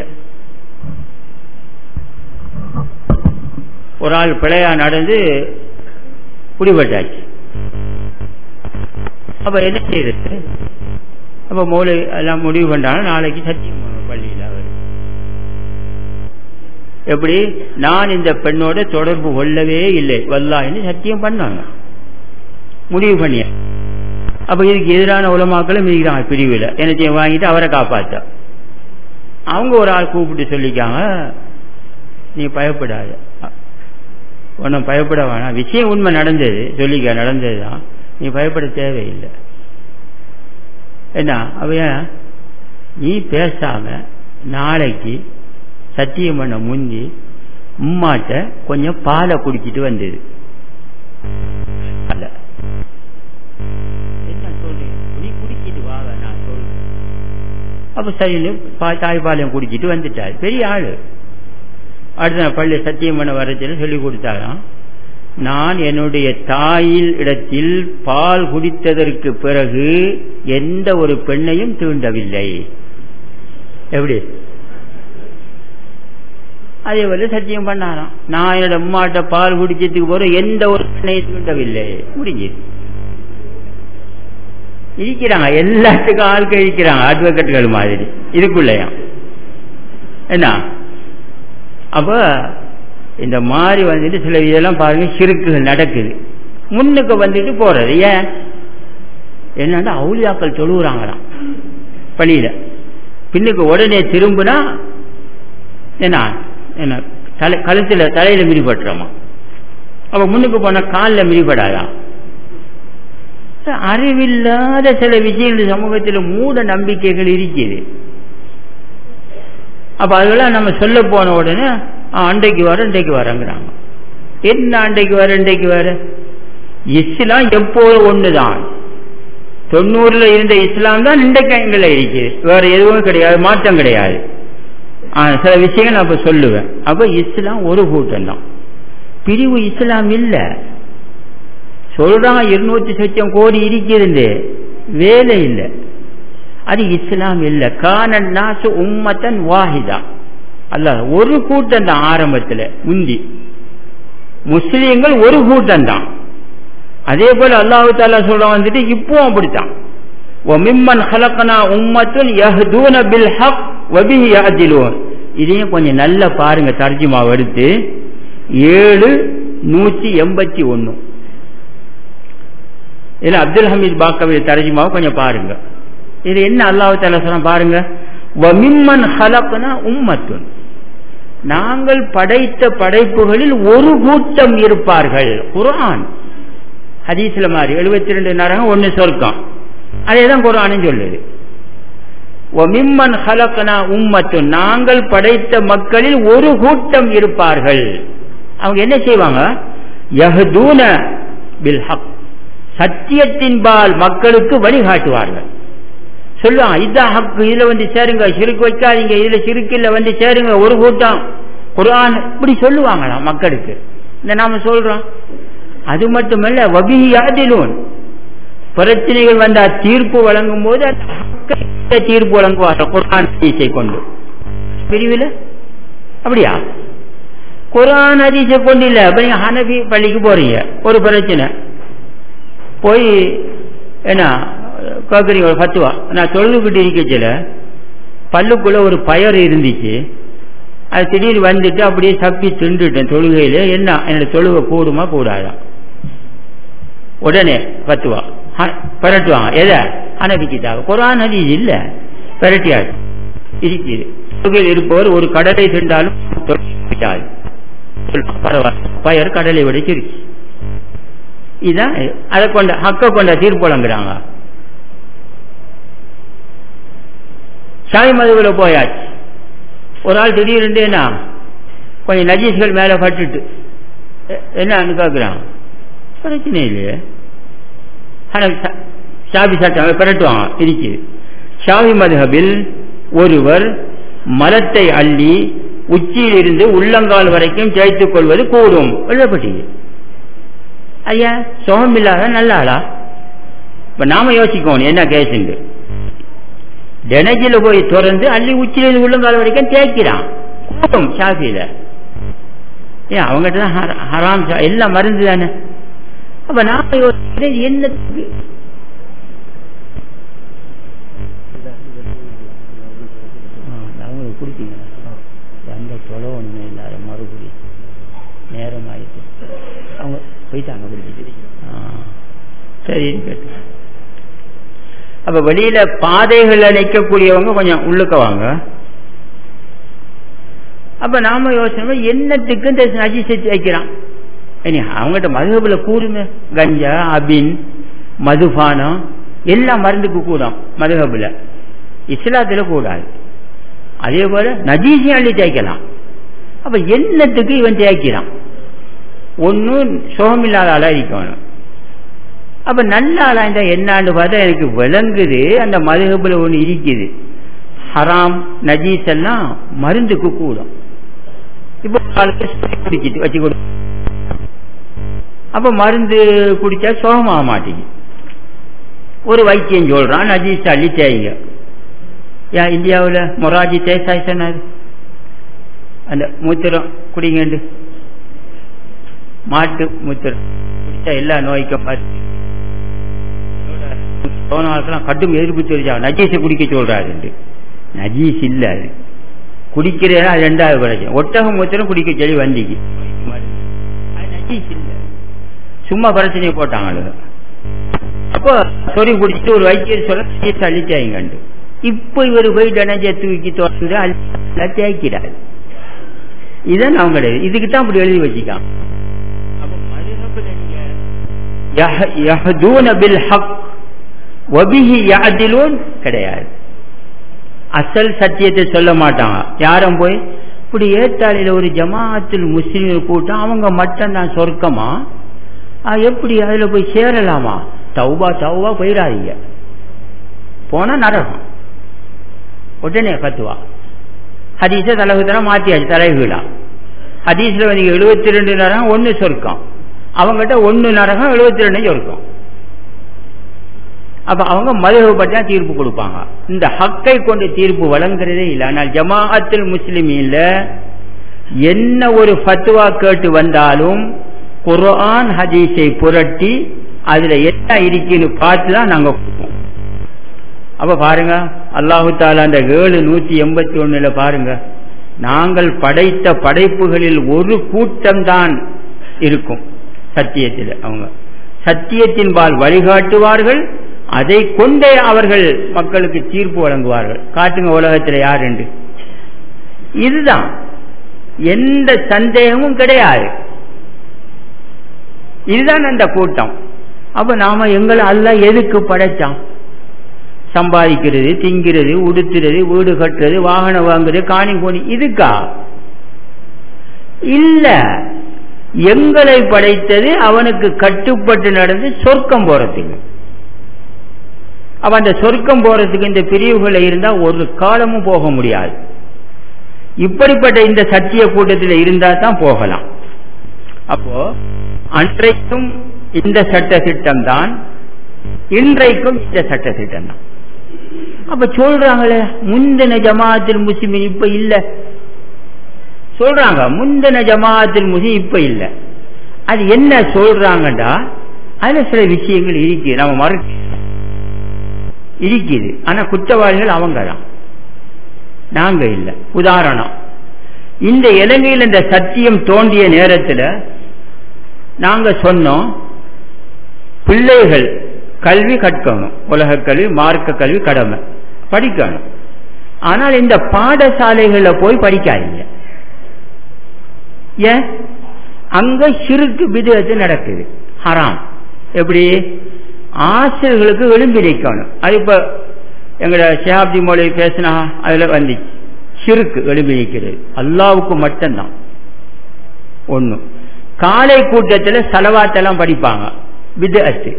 ஒரு ஆள் பிழையா நடந்து குடிபட்டாச்சு அப்ப என்ன செய்யறது அப்ப மூளை எல்லாம் முடிவு பண்றாங்க நாளைக்கு சத்தியம் பள்ளியில் அவர் எப்படி நான் இந்த பெண்ணோட தொடர்பு கொள்ளவே இல்லை வல்லான்னு சத்தியம் பண்ணாங்க முடிவு பண்ணிய அப்ப இதுக்கு எதிரான உலமாக்களும் இருக்கிறாங்க பிரிவில் என்னத்தையும் வாங்கிட்டு அவரை காப்பாத்த அவங்க ஒரு ஆள் கூப்பிட்டு சொல்லிக்காங்க நீ பயப்படாத ஒன்றும் பயப்பட வேணாம் விஷயம் உண்மை நடந்தது சொல்லிக்க நடந்ததுதான் நீ பயப்பட தேவையில்லை என்ன அவைய நீ பேசாம நாளைக்கு சத்தியம் பண்ண முந்தி உம்மாட்ட கொஞ்சம் பாலை குடிச்சிட்டு வந்தது அல்ல என்ன சொல்றீங்க நீ குடிச்சிட்டு வா நான் சொல்றேன் அப்ப சரின்னு தாய்ப்பாளையம் குடிச்சிட்டு வந்துட்டாரு பெரிய ஆளு அடுத்த பள்ளி சத்தியம் பண்ண வரச்சில சொல்லி கொடுத்தாராம் நான் என்னுடைய தாயில் இடத்தில் பால் குடித்ததற்கு பிறகு எந்த ஒரு பெண்ணையும் தூண்டவில்லை எப்படி அதே போல சத்தியம் பண்ணாராம் நான் என்னோட அம்மாட்ட பால் குடிச்சதுக்கு போற எந்த ஒரு பெண்ணையும் தூண்டவில்லை முடிஞ்சது இருக்கிறாங்க எல்லாத்துக்கும் ஆட்கள் இருக்கிறாங்க அட்வொகேட்டுகள் மாதிரி இதுக்குள்ளேயும் என்ன அப்ப இந்த மாதிரி வந்துட்டு சில இதெல்லாம் பாருங்க சிறுக்குகள் நடக்குது முன்னுக்கு வந்துட்டு போறது ஏன் என்னன்னா அவுளியாக்கள் தொழுகிறாங்களாம் பள்ளியில பின்னுக்கு உடனே திரும்பினா என்ன என்ன தலை கழுத்துல தலையில மிதிப்பட்டுறோமா அப்ப முன்னுக்கு போன காலில் மிதிப்படாதா அறிவில்லாத சில விஷயங்கள் சமூகத்தில் மூட நம்பிக்கைகள் இருக்குது அப்ப அதெல்லாம் நம்ம சொல்ல போன உடனே ஆ, அன்றைக்கு வர இன்றைக்கு வரங்கிறாங்க என்ன அன்றைக்கு வர இன்றைக்கு வர இஸ்லாம் எப்போதும் ஒண்ணுதான் தொண்ணூறுல இருந்த இஸ்லாம் தான் இன்றைக்கு எங்களை இருக்குது வேற எதுவும் கிடையாது மாற்றம் கிடையாது ஆ, சில விஷயங்கள் நான் அப்ப சொல்லுவேன் அப்ப இஸ்லாம் ஒரு கூட்டம் தான் பிரிவு இஸ்லாம் இல்ல சொல்றான் இருநூத்தி சொச்சம் கோடி இருக்குது வேலை இல்லை அது இஸ்லாம் இல்ல கான நாசு உம்மத்தன் வாஹிதா அல்ல ஒரு கூட்டம் தான் ஆரம்பத்துல முந்தி முஸ்லீம்கள் ஒரு கூட்டம் தான் அதே போல அல்லாஹு தாலா சொல்ற வந்துட்டு இப்போ அப்படித்தான் மிம்மன் ஹலக்கனா உம்மத்துன் யஹ்தூன பில் ஹக் வபிஹி யஹ்திலூன் இதையும் கொஞ்சம் நல்லா பாருங்க தர்ஜுமாவை எடுத்து ஏழு நூற்றி எண்பத்தி ஒன்னு இதுல அப்துல் ஹமீத் பாக்கவி தர்ஜுமாவை கொஞ்சம் பாருங்க இது என்ன அல்லாஹு தாலா சொல்ற பாருங்க வமிம்மன் ஹலக்கனா உம்மத்துன் நாங்கள் படைத்த படைப்புகளில் ஒரு கூட்டம் இருப்பார்கள் குர்ஆன் ஹதீஸ்ல மாதிரி எழுபத்தி ரெண்டு நரகம் ஒன்னு சொர்க்கம் அதேதான் குர்ஆனும் சொல்லுது ஒமிம்மன் ஹலக்கனா உம்மத்து நாங்கள் படைத்த மக்களில் ஒரு கூட்டம் இருப்பார்கள் அவங்க என்ன செய்வாங்க யஹ்தூன பில் ஹக் சத்தியத்தின்பால் மக்களுக்கு வழிகாட்டுவார்கள் சொல்லுவாங்க இதான் ஹக்கு இதுல வந்து சேருங்க சிறுக்கு வைக்காதீங்க இதுல சிறுக்கில்ல வந்து சேருங்க ஒரு கூட்டம் குர்ஆன் இப்படி சொல்லுவாங்களாம் மக்களுக்கு இந்த நாம சொல்றோம் அது மட்டுமல்ல வபியாதிலூன் பிரச்சனைகள் வந்தா தீர்ப்பு வழங்கும் போது அந்த ஹக்கை தீர்ப்பு வழங்குவார்கள் குர்ஆன் ஹதீஸை கொண்டு பிரிவில் அப்படியா குர்ஆன் ஹதீஸை கொண்டு இல்ல இப்ப நீங்க ஹனபி பள்ளிக்கு போறீங்க ஒரு பிரச்சனை போய் என்ன கேட்குறீங்க ஒரு பத்துவா நான் தொழுதுகிட்டு இருக்கச்சில பல்லுக்குள்ள ஒரு பயர் இருந்துச்சு அது திடீர்னு வந்துட்டு அப்படியே தப்பி தின்றுட்டேன் தொழுகையில என்ன என்னோட தொழுகை கூடுமா கூடாதா உடனே பத்துவா பரட்டுவாங்க எதை அனபிக்கிட்டாங்க குரான் ஹதீஸ் இல்ல பரட்டியாது இருக்குது தொழுகையில் இருப்பவர் ஒரு கடலை சென்றாலும் தொழுகையாது பரவாயில்ல பயர் கடலை விட சிரிச்சு இதுதான் அதை கொண்ட ஹக்க கொண்ட தீர்ப்பு வழங்குறாங்க சாய் மதுவில் போயாச்சு ஒரு ஆள் திடீர்னு என்ன கொஞ்சம் நஜீஸ்கள் மேலே பட்டுட்டு என்னன்னு கேட்குறான் பிரச்சனை இல்லையே ஆனால் ஷாபி சட்டம் பிரட்டுவாங்க இருக்குது ஷாவி மதுஹபில் ஒருவர் மலத்தை அள்ளி உச்சியில் இருந்து உள்ளங்கால் வரைக்கும் தேய்த்துக் கொள்வது கூடும் எழுதப்பட்டீங்க ஐயா சுகம் இல்லாத நல்ல ஆளா இப்ப நாம யோசிக்கணும் என்ன கேசுண்டு டெனஜில போய் திறந்து அள்ளி உச்சியிலிருந்து உள்ளங்கால் வரைக்கும் தேய்க்கிறான் கூட்டம் ஷாஃபியில ஏன் அவங்ககிட்ட தான் ஹராம் எல்லாம் மருந்து தானே அப்ப நாம யோசிக்கிறேன் என்னத்துக்கு அவங்களுக்கு கொடுத்தீங்க எந்த தொலை ஒன்றுமே இல்லாத மறுபடி நேரம் ஆயிடுச்சு அவங்க போயிட்டாங்க குடிச்சிட்டு சரின்னு கேட்டு அப்ப வெளியில பாதைகள்ல நிற்கக்கூடியவங்க கொஞ்சம் உள்ளுக்க வாங்க அப்ப நாம யோசனை என்னத்துக்கு இந்த நஜிசை வைக்கிறான் அவங்ககிட்ட மதுகபுல கூடுமே கஞ்சா அபின் மதுபானம் எல்லாம் மருந்துக்கு கூடும் மதுகபுல இஸ்லாத்துல கூடாது அதே போல நஜீசியும் அள்ளி தேய்க்கலாம் அப்ப என்னத்துக்கு இவன் தேய்க்கிறான் ஒன்னும் சுகமில்லாத ஆளா இருக்கணும் அப்ப நல்ல ஆளா இருந்தா என்னான்னு பார்த்தா எனக்கு விளங்குது அந்த மதுகபுல ஒண்ணு இருக்குது ஹராம் நஜீஸ் எல்லாம் மருந்துக்கு கூடும் இப்போ குடிச்சிட்டு வச்சு கொடு அப்ப மருந்து குடிச்சா சுகமாக மாட்டேங்குது ஒரு வைத்தியம் சொல்றான் நஜீஸ் அள்ளி தேய்ங்க ஏன் இந்தியாவில் மொராஜி தேசாய் சொன்னார் அந்த மூத்திரம் குடிங்கண்டு மாட்டு மூத்திரம் குடிச்சா எல்லா நோய்க்கும் சோனாலுக்கெல்லாம் கடும் எதிர்ப்பு சொல்லிச்சா நஜீஸை குடிக்க சொல்றாரு நஜீஸ் இல்ல அது குடிக்கிறேன்னா அது ரெண்டாவது பிரச்சனை ஒட்டகம் மூத்திரம் குடிக்க சொல்லி வண்டிக்கு அது நஜீஸ் இல்ல சும்மா பிரச்சனையை போட்டாங்க அப்போ சொறி குடிச்சிட்டு ஒரு வைத்தியர் சொல்ல நஜீஸ் அழிச்சாயிங்கண்டு இப்ப இவர் போய் டனஜ தூக்கி தொடர்ந்து அள்ளி தேய்க்கிறார் இதான் அவங்க இதுக்கு தான் அப்படி எழுதி வச்சுக்கான் கிடையாது அசல் சத்தியத்தை சொல்ல மாட்டாங்க யாரும் போய் இப்படி ஏத்தாளில ஒரு ஜமாஅத்தில் முஸ்லீம்கள் கூட்டம் அவங்க மட்டும்தான் சொர்க்கமா ஆ, எப்படி அதுல போய் சேரலாமா தௌபா தௌபா போயிடாதீங்க போனா நரகம் உடனே கத்துவா ஹதீஸ தலைகுத்தரம் மாத்தியாச்சு தலைகீழா ஹதீஸ்ல வந்து எழுபத்தி ரெண்டு நரகம் ஒன்னு சொர்க்கம் அவங்ககிட்ட ஒன்னு நரகம் எழுபத்தி ரெண்டு சொர்க்கம் அப்ப அவங்க மதுகப்பட்டா தீர்ப்பு கொடுப்பாங்க இந்த ஹக்கை கொண்டு தீர்ப்பு வழங்குறதே இல்லை ஆனால் ஜமாஅத்தில் முஸ்லிமீன்ல என்ன ஒரு ஃபத்வா கேட்டு வந்தாலும் குர்ஆன் ஹதீஸை புரட்டி அதுல என்ன இருக்குன்னு பார்த்து தான் நாங்க கொடுப்போம் அப்ப பாருங்க அல்லாஹு தாலா அந்த ஏழு நூத்தி எண்பத்தி ஒண்ணுல பாருங்க நாங்கள் படைத்த படைப்புகளில் ஒரு கூட்டம் தான் இருக்கும் சத்தியத்தில் அவங்க சத்தியத்தின்பால் வழிகாட்டுவார்கள் அதை கொண்டே அவர்கள் மக்களுக்கு தீர்ப்பு வழங்குவார்கள் காட்டுங்க உலகத்தில் யார் என்று இதுதான் எந்த சந்தேகமும் கிடையாது இதுதான் அந்த கூட்டம் அப்ப நாம எங்களை அல்ல எதுக்கு படைச்சான் சம்பாதிக்கிறது திங்கிறது உடுத்துறது வீடு கட்டுறது வாகனம் வாங்குறது காணி கோணி இதுக்கா இல்ல எங்களை படைத்தது அவனுக்கு கட்டுப்பட்டு நடந்து சொர்க்கம் போறதுக்கு அப்ப அந்த சொர்க்கம் போறதுக்கு இந்த பிரிவுகள் இருந்தா ஒரு காலமும் போக முடியாது இப்படிப்பட்ட இந்த சத்திய கூட்டத்தில் இருந்தா தான் போகலாம் அப்போ அன்றைக்கும் இந்த சட்ட திட்டம் தான் இன்றைக்கும் இந்த சட்ட திட்டம் தான் அப்ப சொல்றாங்களே முந்தின ஜமாத்தில் முஸ்லிம் இப்ப இல்ல சொல்றாங்க முந்தின ஜமாத்தில் முஸ்லிம் இப்ப இல்ல அது என்ன சொல்றாங்கடா அதுல சில விஷயங்கள் இருக்கு நம்ம மறு இருக்குது ஆனா குற்றவாளிகள் அவங்க தான் நாங்க இல்ல உதாரணம் இந்த இலங்கையில் இந்த சத்தியம் தோண்டிய நேரத்தில் நாங்க சொன்னோம் பிள்ளைகள் கல்வி கற்கணும் உலக கல்வி மார்க்க கல்வி கடமை படிக்கணும் ஆனால் இந்த பாடசாலைகளில் போய் படிக்காதீங்க ஏன் அங்க சிறுக்கு விதத்து நடக்குது ஹராம் எப்படி ஆசிரியர்களுக்கு எழும்பி நிற்கணும் அது இப்ப எங்களோட ஷியாப்தி மொழி பேசினா அதுல வந்துச்சு சிறுக்கு எழும்பி நிற்கிறது அல்லாவுக்கு மட்டும்தான் ஒண்ணு காலை கூட்டத்தில் செலவாத்தெல்லாம் படிப்பாங்க விதத்து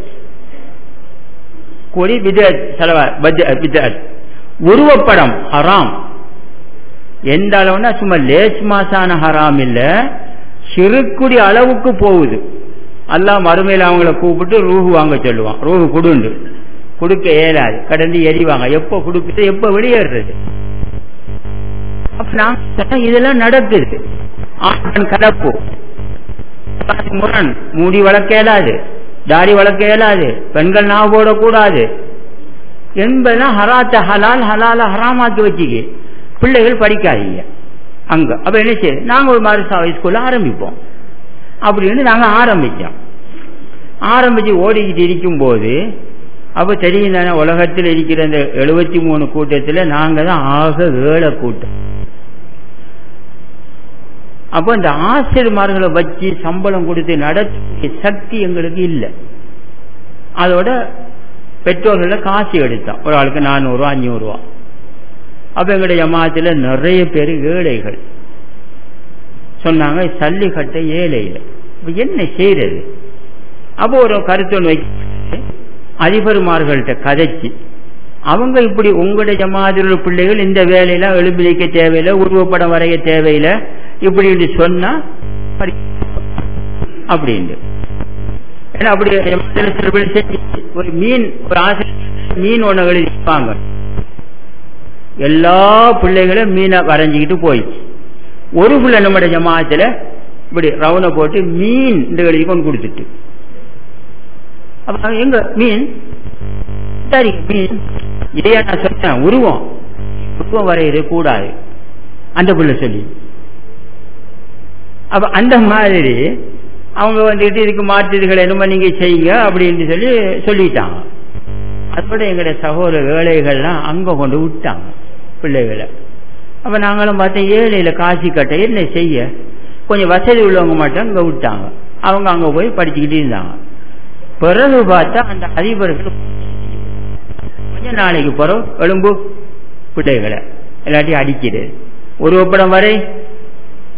கூடி விதத் செலவா விதத் உருவப்படம் ஹராம் எந்த அளவுனா சும்மா லேஸ் மாசான ஹராம் இல்ல சிறுக்குடி அளவுக்கு போகுது அல்லாஹ் மறுமையில் அவங்கள கூப்பிட்டு ரூஹு வாங்க சொல்லுவான் ரூஹு கொடுண்டு கொடுக்க இயலாது கடந்து எரிவாங்க எப்ப கொடுக்குறது எப்ப வெளியேறது அப்ப நான் இதெல்லாம் நடக்குது ஆண் கலப்பு முரண் மூடி வளர்க்க இயலாது தாடி வளர்க்க இயலாது பெண்கள் நான் போடக்கூடாது என்பதெல்லாம் ஹராத்த ஹலால் ஹலால ஹராமாக்கி வச்சுக்கு பிள்ளைகள் படிக்காதீங்க அங்க அப்ப என்ன செய்யுது நாங்க ஒரு மாதிரி ஸ்கூல்ல ஆரம்பிப்போம் அப்படின்னு நாங்க ஆரம்பிச்சோம் ஆரம்பிச்சு ஓடிக்கிட்டு இருக்கும் போது அப்ப தெரியும் தானே உலகத்தில் இருக்கிற இந்த எழுபத்தி மூணு கூட்டத்தில் நாங்க தான் ஆக ஏழை கூட்டம் அப்போ இந்த ஆசிரியர்மார்களை வச்சு சம்பளம் கொடுத்து நடத்திய சக்தி எங்களுக்கு இல்லை அதோட பெற்றோர்கள காசு எடுத்தோம் ஒரு ஆளுக்கு நானூறுவா அஞ்சூறுவா அப்ப எங்களுடைய ஜமாத்தில் நிறைய பேர் ஏழைகள் சொன்னாங்க சல்லி கட்ட ஏழையில் என்ன செய்யறது அப்போ ஒரு கருத்து ஒன்று வைக்க அதிபர்மார்கள்ட்ட கதைச்சு அவங்க இப்படி உங்களுடைய ஜமாதில் உள்ள பிள்ளைகள் இந்த வேலையில எழுப்பி வைக்க தேவையில்லை உருவப்படம் வரைய தேவையில்லை இப்படி சொன்னா அப்படின்னு ஏன்னா அப்படி ஒரு மீன் ஒரு ஆசை மீன் ஒண்ணு எழுதிப்பாங்க எல்லா பிள்ளைகளும் மீனை வரைஞ்சிக்கிட்டு போயிடுச்சு ஒரு பிள்ளை நம்முடைய ஜமாத்துல இப்படி ரவுனை போட்டு மீன் இந்த எழுதி கொண்டு கொடுத்துட்டு அப்ப எங்க மீன் சரி மீன் இதையா நான் சொன்னேன் உருவம் உருவம் வரையறது கூடாது அந்த பிள்ளை சொல்லி அப்ப அந்த மாதிரி அவங்க வந்துட்டு இதுக்கு மாற்றுகள் என்னமோ நீங்க செய்யுங்க அப்படின்னு சொல்லி சொல்லிட்டாங்க அதோட எங்களுடைய சகோதர வேலைகள்லாம் அங்க கொண்டு விட்டாங்க பிள்ளைகளை அப்ப நாங்களும் பார்த்தோம் ஏழையில காசி கட்ட என்ன செய்ய கொஞ்சம் வசதி உள்ளவங்க மட்டும் அங்க விட்டாங்க அவங்க அங்க போய் படிச்சுக்கிட்டு இருந்தாங்க பிறகு பார்த்தா அந்த அதிபர்கள் கொஞ்ச நாளைக்கு பிறகு எலும்பு பிள்ளைகளை எல்லாத்தையும் அடிக்கிறது ஒரு ஒப்படம் வரை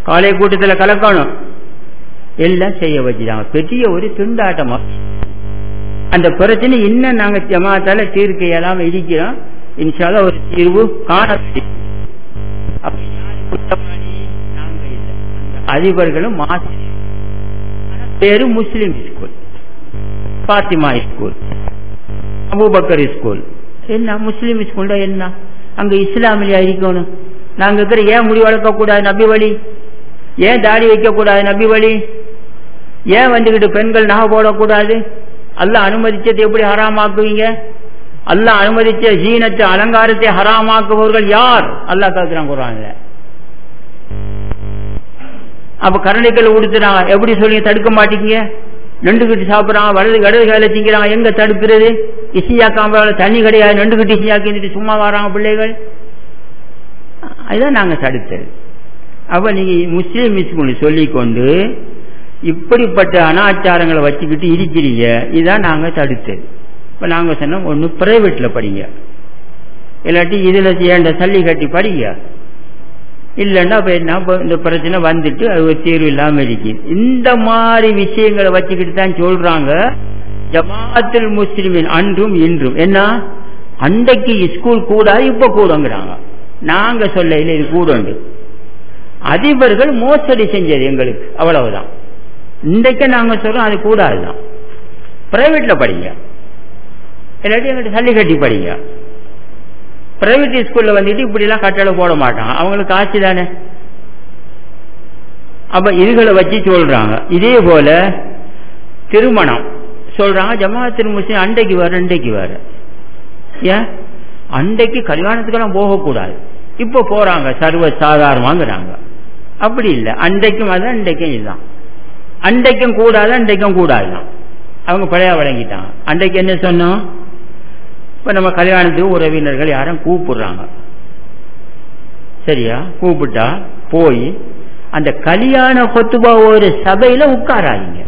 காலை கூட்டத்தில் கலக்கணும் எல்லாம் செய்ய வச்சுட்டாங்க பெரிய ஒரு திண்டாட்டமா அந்த பிரச்சனை இன்னும் நாங்க ஜமாத்தால தீர்க்க இயலாம இருக்கிறோம் இன்ஷால ஒரு தீர்வு காண அப்ப யாரு குற்றவாளி? நாங்க இல்ல. அந்த அதிபர்களும் மாசி பேரு Muslim school Fatima school Abubakar school என்ன முஸ்லிம் ஸ்கூல்ல என்ன அங்க இஸ்லாமியா இருக்கணும் நாங்க இருக்கிற ஏன் முடி வளர்க்க கூடாது நபி வழி ஏன் தாடி வைக்க கூடாது நபி வழி ஏன் வந்துகிட்டு பெண்கள் நகை போடக்கூடாது அல்லாஹ் அனுமதிச்சதை எப்படி ஹராமாக்குவீங்க அல்லாஹ் அனுமதிச்ச ஜீனத்தை அலங்காரத்தை ஹராமாக்குபவர்கள் யார் அல்லாஹ் கேட்கிறான் குரான்ல அப்ப கரணைகள் உடுத்துறாங்க எப்படி சொல்லி தடுக்க மாட்டீங்க நண்டுகிட்டு சாப்பிடுறாங்க வலது இடது கையில திங்கிறாங்க எங்க தடுக்கிறது இசையாக்காம தண்ணி கிடையாது நண்டுகிட்டு இசையாக்கி சும்மா வராங்க பிள்ளைகள் அதுதான் நாங்க தடுத்தது அப்ப நீங்க முஸ்லீம் ஸ்கூல் சொல்லிக்கொண்டு இப்படிப்பட்ட அனாச்சாரங்களை வச்சுக்கிட்டு இருக்கிறீங்க இதான் நாங்க தடுத்தது இப்ப நாங்க சொன்னோம் ஒண்ணு பிரைவேட்ல படிங்க இல்லாட்டி இதுல ஏண்ட சல்லி கட்டி படிங்க இல்லைன்னா அப்ப என்ன இப்ப இந்த பிரச்சனை வந்துட்டு அது ஒரு தீர்வு இல்லாம இருக்கு இந்த மாதிரி விஷயங்களை வச்சுக்கிட்டு தான் சொல்றாங்க ஜமாத்தில் முஸ்லிமின் அன்றும் இன்றும் என்ன அன்றைக்கு ஸ்கூல் கூடாது இப்ப கூடங்கிறாங்க நாங்க சொல்ல இல்லை இது கூடண்டு அதிபர்கள் மோசடி செஞ்சது எங்களுக்கு அவ்வளவுதான் இன்றைக்கு நாங்க சொல்றோம் அது கூடாதுதான் பிரைவேட்ல படிங்க இல்லாட்டி எங்கிட்ட சல்லி கட்டி படிங்க பிரைவேட் ஸ்கூல்ல வந்துட்டு இப்படி எல்லாம் கட்டளை போட மாட்டாங்க அவங்களுக்கு ஆட்சி தானே அப்ப இதுகளை வச்சு சொல்றாங்க இதே போல திருமணம் சொல்றாங்க ஜமாத்தின் முஸ்லீம் அண்டைக்கு வர அண்டைக்கு வர ஏன் அண்டைக்கு கல்யாணத்துக்கெல்லாம் போகக்கூடாது இப்ப போறாங்க சர்வ சாதாரணமாங்கிறாங்க அப்படி இல்லை அண்டைக்கும் அது அண்டைக்கும் இதுதான் அண்டைக்கும் கூடாது அண்டைக்கும் கூடாதுதான் அவங்க பழைய வழங்கிட்டாங்க அண்டைக்கு என்ன சொன்னோம் இப்ப நம்ம கல்யாணத்துக்கு உறவினர்கள் யாரும் கூப்பிடுறாங்க சரியா கூப்பிட்டா போய் அந்த கல்யாண கொத்துபா ஒரு சபையில உட்காராதீங்க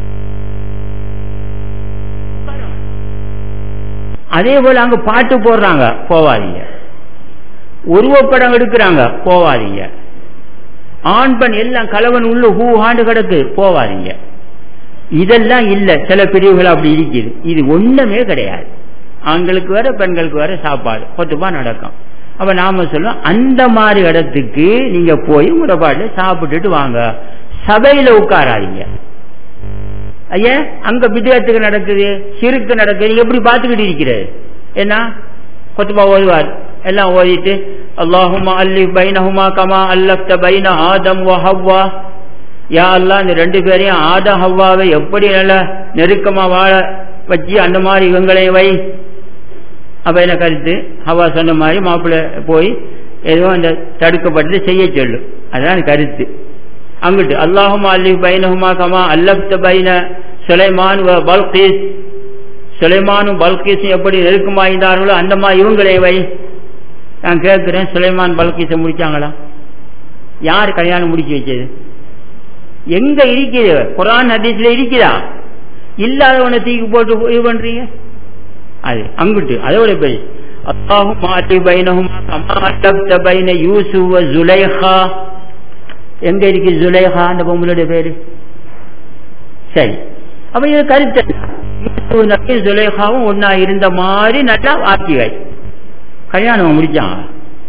அதே போல அங்க பாட்டு போடுறாங்க போவாதீங்க உருவப்படம் எடுக்கிறாங்க போவாதீங்க ஆண் பெண் எல்லாம் கலவன் உள்ள ஹூ ஆண்டு கிடக்கு போவாதீங்க இதெல்லாம் இல்ல சில பிரிவுகள் அப்படி இருக்குது இது ஒண்ணுமே கிடையாது ஆண்களுக்கு வேற பெண்களுக்கு வேற சாப்பாடு கொத்துப்பா நடக்கும் அப்ப நாம சொல்லுவோம் அந்த மாதிரி இடத்துக்கு நீங்க போய் முறைப்பாடு சாப்பிட்டுட்டு வாங்க சபையில உட்காராதீங்க ஐயா அங்க வித்தியாசத்துக்கு நடக்குது சிறுக்கு நடக்குது எப்படி பார்த்துக்கிட்டு இருக்கிறது என்ன கொத்துப்பா ஓதுவார் எல்லாம் ஓதிட்டு அல்லாஹுமா அல்லி பைனஹுமா கமா அல்லப்த பைன ஆதம் வ ஹவ்வா யா அல்லாஹ் இந்த ரெண்டு பேரையும் ஆதம் ஹவ்வாவை எப்படி நல்ல நெருக்கமா வாழ வச்சு அந்த மாதிரி இவங்களையும் வை அப்ப என்ன கருத்து ஹவா சொன்ன மாதிரி மாப்பிள்ளை போய் ஏதோ அந்த தடுக்கப்பட்டது செய்ய சொல்லும் அதான் கருத்து அங்கிட்டு அல்லாஹுமா அல்லி பைனஹுமா கமா அல்லப்த பைன சுலைமான் வ பல்கீஸ் சுலைமானும் பல்கீஸும் எப்படி நெருக்கமாயிருந்தார்களோ அந்த மாதிரி இவங்களையும் வை நான் கேட்கிறேன் சுலைமான் பல்கீஸை முடிச்சாங்களா யார் கல்யாணம் முடிச்சு வச்சது எங்க இருக்குது குரான் ஹதீஸ்ல இருக்குதா இல்லாதவனை தூக்கி போட்டு இது பண்றீங்க அது அங்கிட்டு அதோட பெரிய அல்லாஹும் மாற்றி பைனஹும் கமா பைன யூசுவ ஜுலைஹா எங்க இருக்கு ஜுலைஹா அந்த பொம்பளுடைய பேரு சரி அப்ப இது கருத்து ஜுலைஹாவும் ஒன்னா இருந்த மாதிரி நல்லா ஆக்கிவை கல்யாணம் முடிச்சாங்க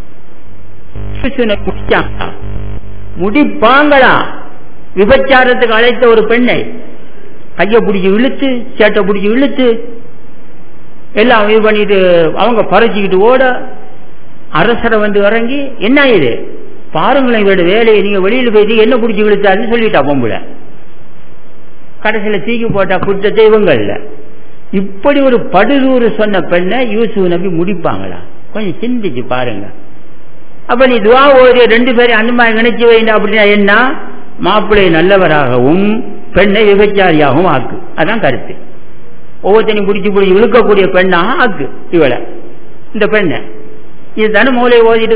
முடிச்சாங்க முடிப்பாங்களா விபச்சாரத்துக்கு அழைத்த ஒரு பெண்ணை கைய பிடிச்சி இழுத்து சேட்டை பிடிச்சி இழுத்து எல்லாம் இது பண்ணிட்டு அவங்க பறிச்சுக்கிட்டு ஓட அரசரை வந்து இறங்கி என்ன இது பாருங்களேன் இவரோட வேலையை நீங்க வெளியில போயிட்டு என்ன பிடிச்சி இழுத்தாருன்னு சொல்லிட்டா பொம்புல கடைசியில தீக்கி போட்டா குற்றத்தை இவங்க இல்ல இப்படி ஒரு படுதூறு சொன்ன பெண்ணை யூசுப் நம்பி முடிப்பாங்களா கொஞ்சம் சிந்திச்சு பாருங்க அப்ப நீ துவா ஓதிய ரெண்டு பேரும் அந்த மாதிரி நினைச்சு வைண்டா அப்படின்னா என்ன மாப்பிள்ளை நல்லவராகவும் பெண்ணை விபச்சாரியாகவும் ஆக்கு அதான் கருத்து ஒவ்வொருத்தனையும் பிடிச்சி பிடிச்சி இழுக்கக்கூடிய பெண்ணாக ஆக்கு இவளை இந்த பெண்ணை இது தானே மூளை ஓதிட்டு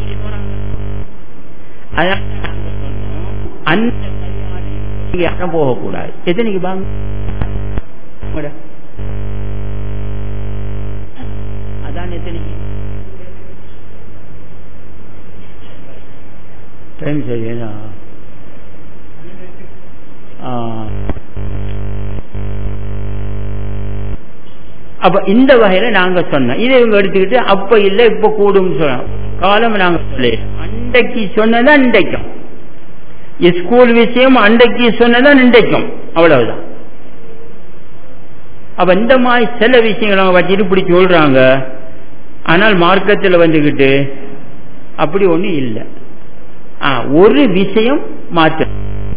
அந்த யாரும் போகக்கூடாது எத்தனைக்கு பாங்க அதான் எத்தனைக்கு டைம் சரியா அப்ப இந்த வகையில நாங்க சொன்னோம் இதை இவங்க எடுத்துக்கிட்டு அப்ப இல்ல இப்ப கூடும்னு சொன்னோம் காலம் நாங்க சொல்ல அன்றைக்கு சொன்னதா இன்றைக்கும் ஸ்கூல் விஷயம் அன்றைக்கு சொன்னதா இன்றைக்கும் அவ்வளவுதான் அப்ப இந்த மாதிரி சில விஷயங்களை அவங்க வச்சுட்டு இப்படி சொல்றாங்க ஆனால் மார்க்கத்தில் வந்துகிட்டு அப்படி ஒண்ணு இல்லை ஒரு விஷயம் மாற்றம்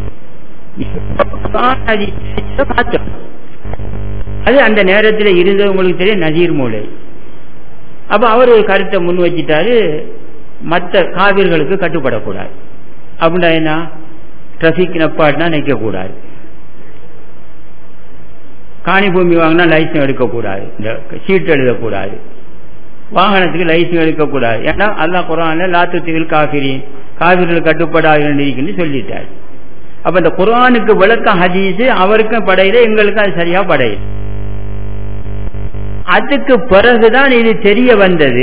மாற்றம் அது அந்த நேரத்தில் இருந்தவங்களுக்கு தெரியும் நசீர் மூலை அப்ப அவர் கருத்தை முன் வச்சிட்டாரு மற்ற காவிர்களுக்கு கட்டுப்படக்கூடாது அப்படின்னா என்ன டிராபிக் நப்பாட்னா நிற்கக்கூடாது காணி பூமி வாங்கினா லைசன்ஸ் எடுக்கக்கூடாது இந்த சீட் எழுதக்கூடாது வாகனத்துக்கு லைசன்ஸ் எடுக்கக்கூடாது ஏன்னா அல்லா குரான்ல லாத்துத்தில் காபிரி காவிரிகள் கட்டுப்படாதுன்னு சொல்லிட்டார் அப்ப இந்த குரானுக்கு விளக்கம் ஹதீஸ் அவருக்கும் படையில எங்களுக்கும் அது சரியா படையில அதுக்கு பிறகுதான் இது தெரிய வந்தது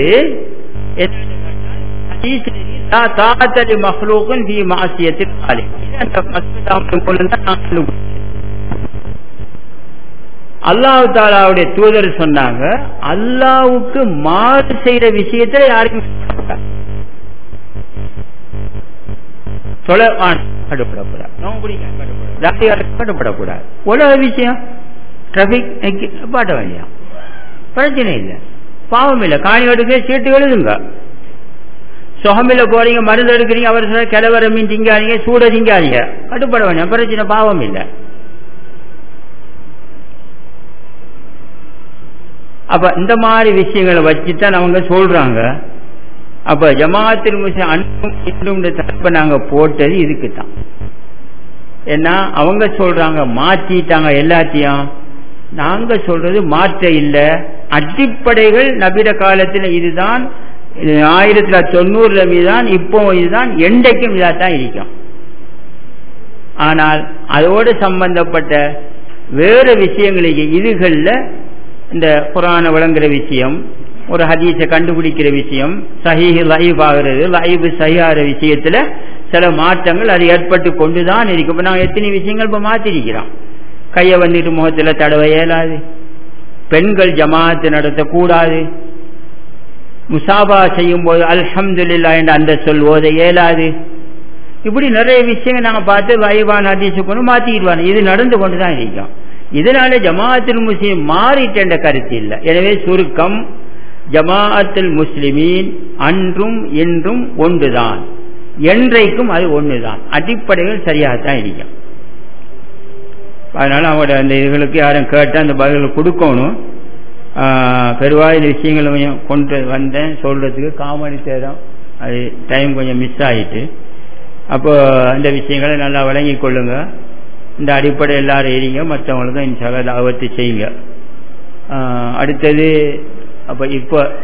அல்லாஹு தாலாவுடைய தூதர் சொன்னாங்க அல்லாவுக்கு மாறு செய்யற விஷயத்துல யாருக்கும் கட்டுப்படக்கூடாது உலக விஷயம் டிராபிக் பாட்ட வேண்டியா பிரச்சனை இல்லை பாவம் இல்லை காணி எடுக்க சீட்டு எழுதுங்க சுகமில்ல போறீங்க மருந்து எடுக்கிறீங்க அவர் சொல்ல கிளவர மீன் திங்காதீங்க சூட திங்காதீங்க கட்டுப்பட வேண்டாம் பிரச்சனை பாவம் இல்லை அப்ப இந்த மாதிரி விஷயங்களை வச்சுதான் அவங்க சொல்றாங்க அப்ப ஜமாத்தில் முஸ்லிம் அன்பும் இன்றும் தரப்ப நாங்க போட்டது இதுக்கு தான் ஏன்னா அவங்க சொல்றாங்க மாற்றிட்டாங்க எல்லாத்தையும் நாங்க சொல்றது மாற்ற இல்ல அடிப்படைகள் நபிர காலத்தில் இதுதான் ஆயிரத்தி தொள்ளாயிரத்தி தொண்ணூறுல மீதான் இப்போ இதுதான் என்றைக்கும் இதாத்தான் இருக்கும் ஆனால் அதோடு சம்பந்தப்பட்ட வேறு விஷயங்களுக்கு இதுகள்ல இந்த குரான விளங்குற விஷயம் ஒரு ஹதீஸை கண்டுபிடிக்கிற விஷயம் சஹீஹ் லைவ் ஆகிறது லைவ் சஹியாகிற விஷயத்துல சில மாற்றங்கள் அது ஏற்பட்டு கொண்டுதான் இருக்கும் இப்ப நாங்கள் எத்தனை விஷயங்கள் இப்ப மாத்திருக்கிறோம் கையை வந்துட்டு முகத்துல தடவ இயலாது பெண்கள் ஜமாத்து நடத்தக்கூடாது முசாபா செய்யும் போது அல்ஹம்துல்லா என்ற அந்த சொல் ஓத இயலாது இப்படி நிறைய விஷயங்கள் நாங்கள் பார்த்து வைவான் ஹதீஸு கொண்டு மாத்திக்கிடுவாங்க இது நடந்து கொண்டுதான் இருக்கும் இதனால ஜமாஅத்தில் முஸ்லிம் மாறிட்டென்ற கருத்து இல்லை எனவே சுருக்கம் ஜமாஅத்தில் முஸ்லிமீன் அன்றும் என்றும் ஒன்றுதான் என்றைக்கும் அது ஒன்றுதான் அடிப்படைகள் சரியாகத்தான் இருக்கும் அதனால அவங்களோட அந்த இதுகளுக்கு யாரும் கேட்டால் அந்த பதில்கள் கொடுக்கணும் பெருவாய் இந்த விஷயங்களை கொஞ்சம் கொண்டு வந்தேன் சொல்றதுக்கு காமெடி தேரம் அது டைம் கொஞ்சம் மிஸ் ஆகிட்டு அப்போ அந்த விஷயங்களை நல்லா வழங்கி கொள்ளுங்க இந்த அடிப்படை எல்லாரும் எரிங்க மற்றவங்களுக்கும் இன்ஷால்லா தாவத்து செய்யுங்க அடுத்தது அப்போ இப்போ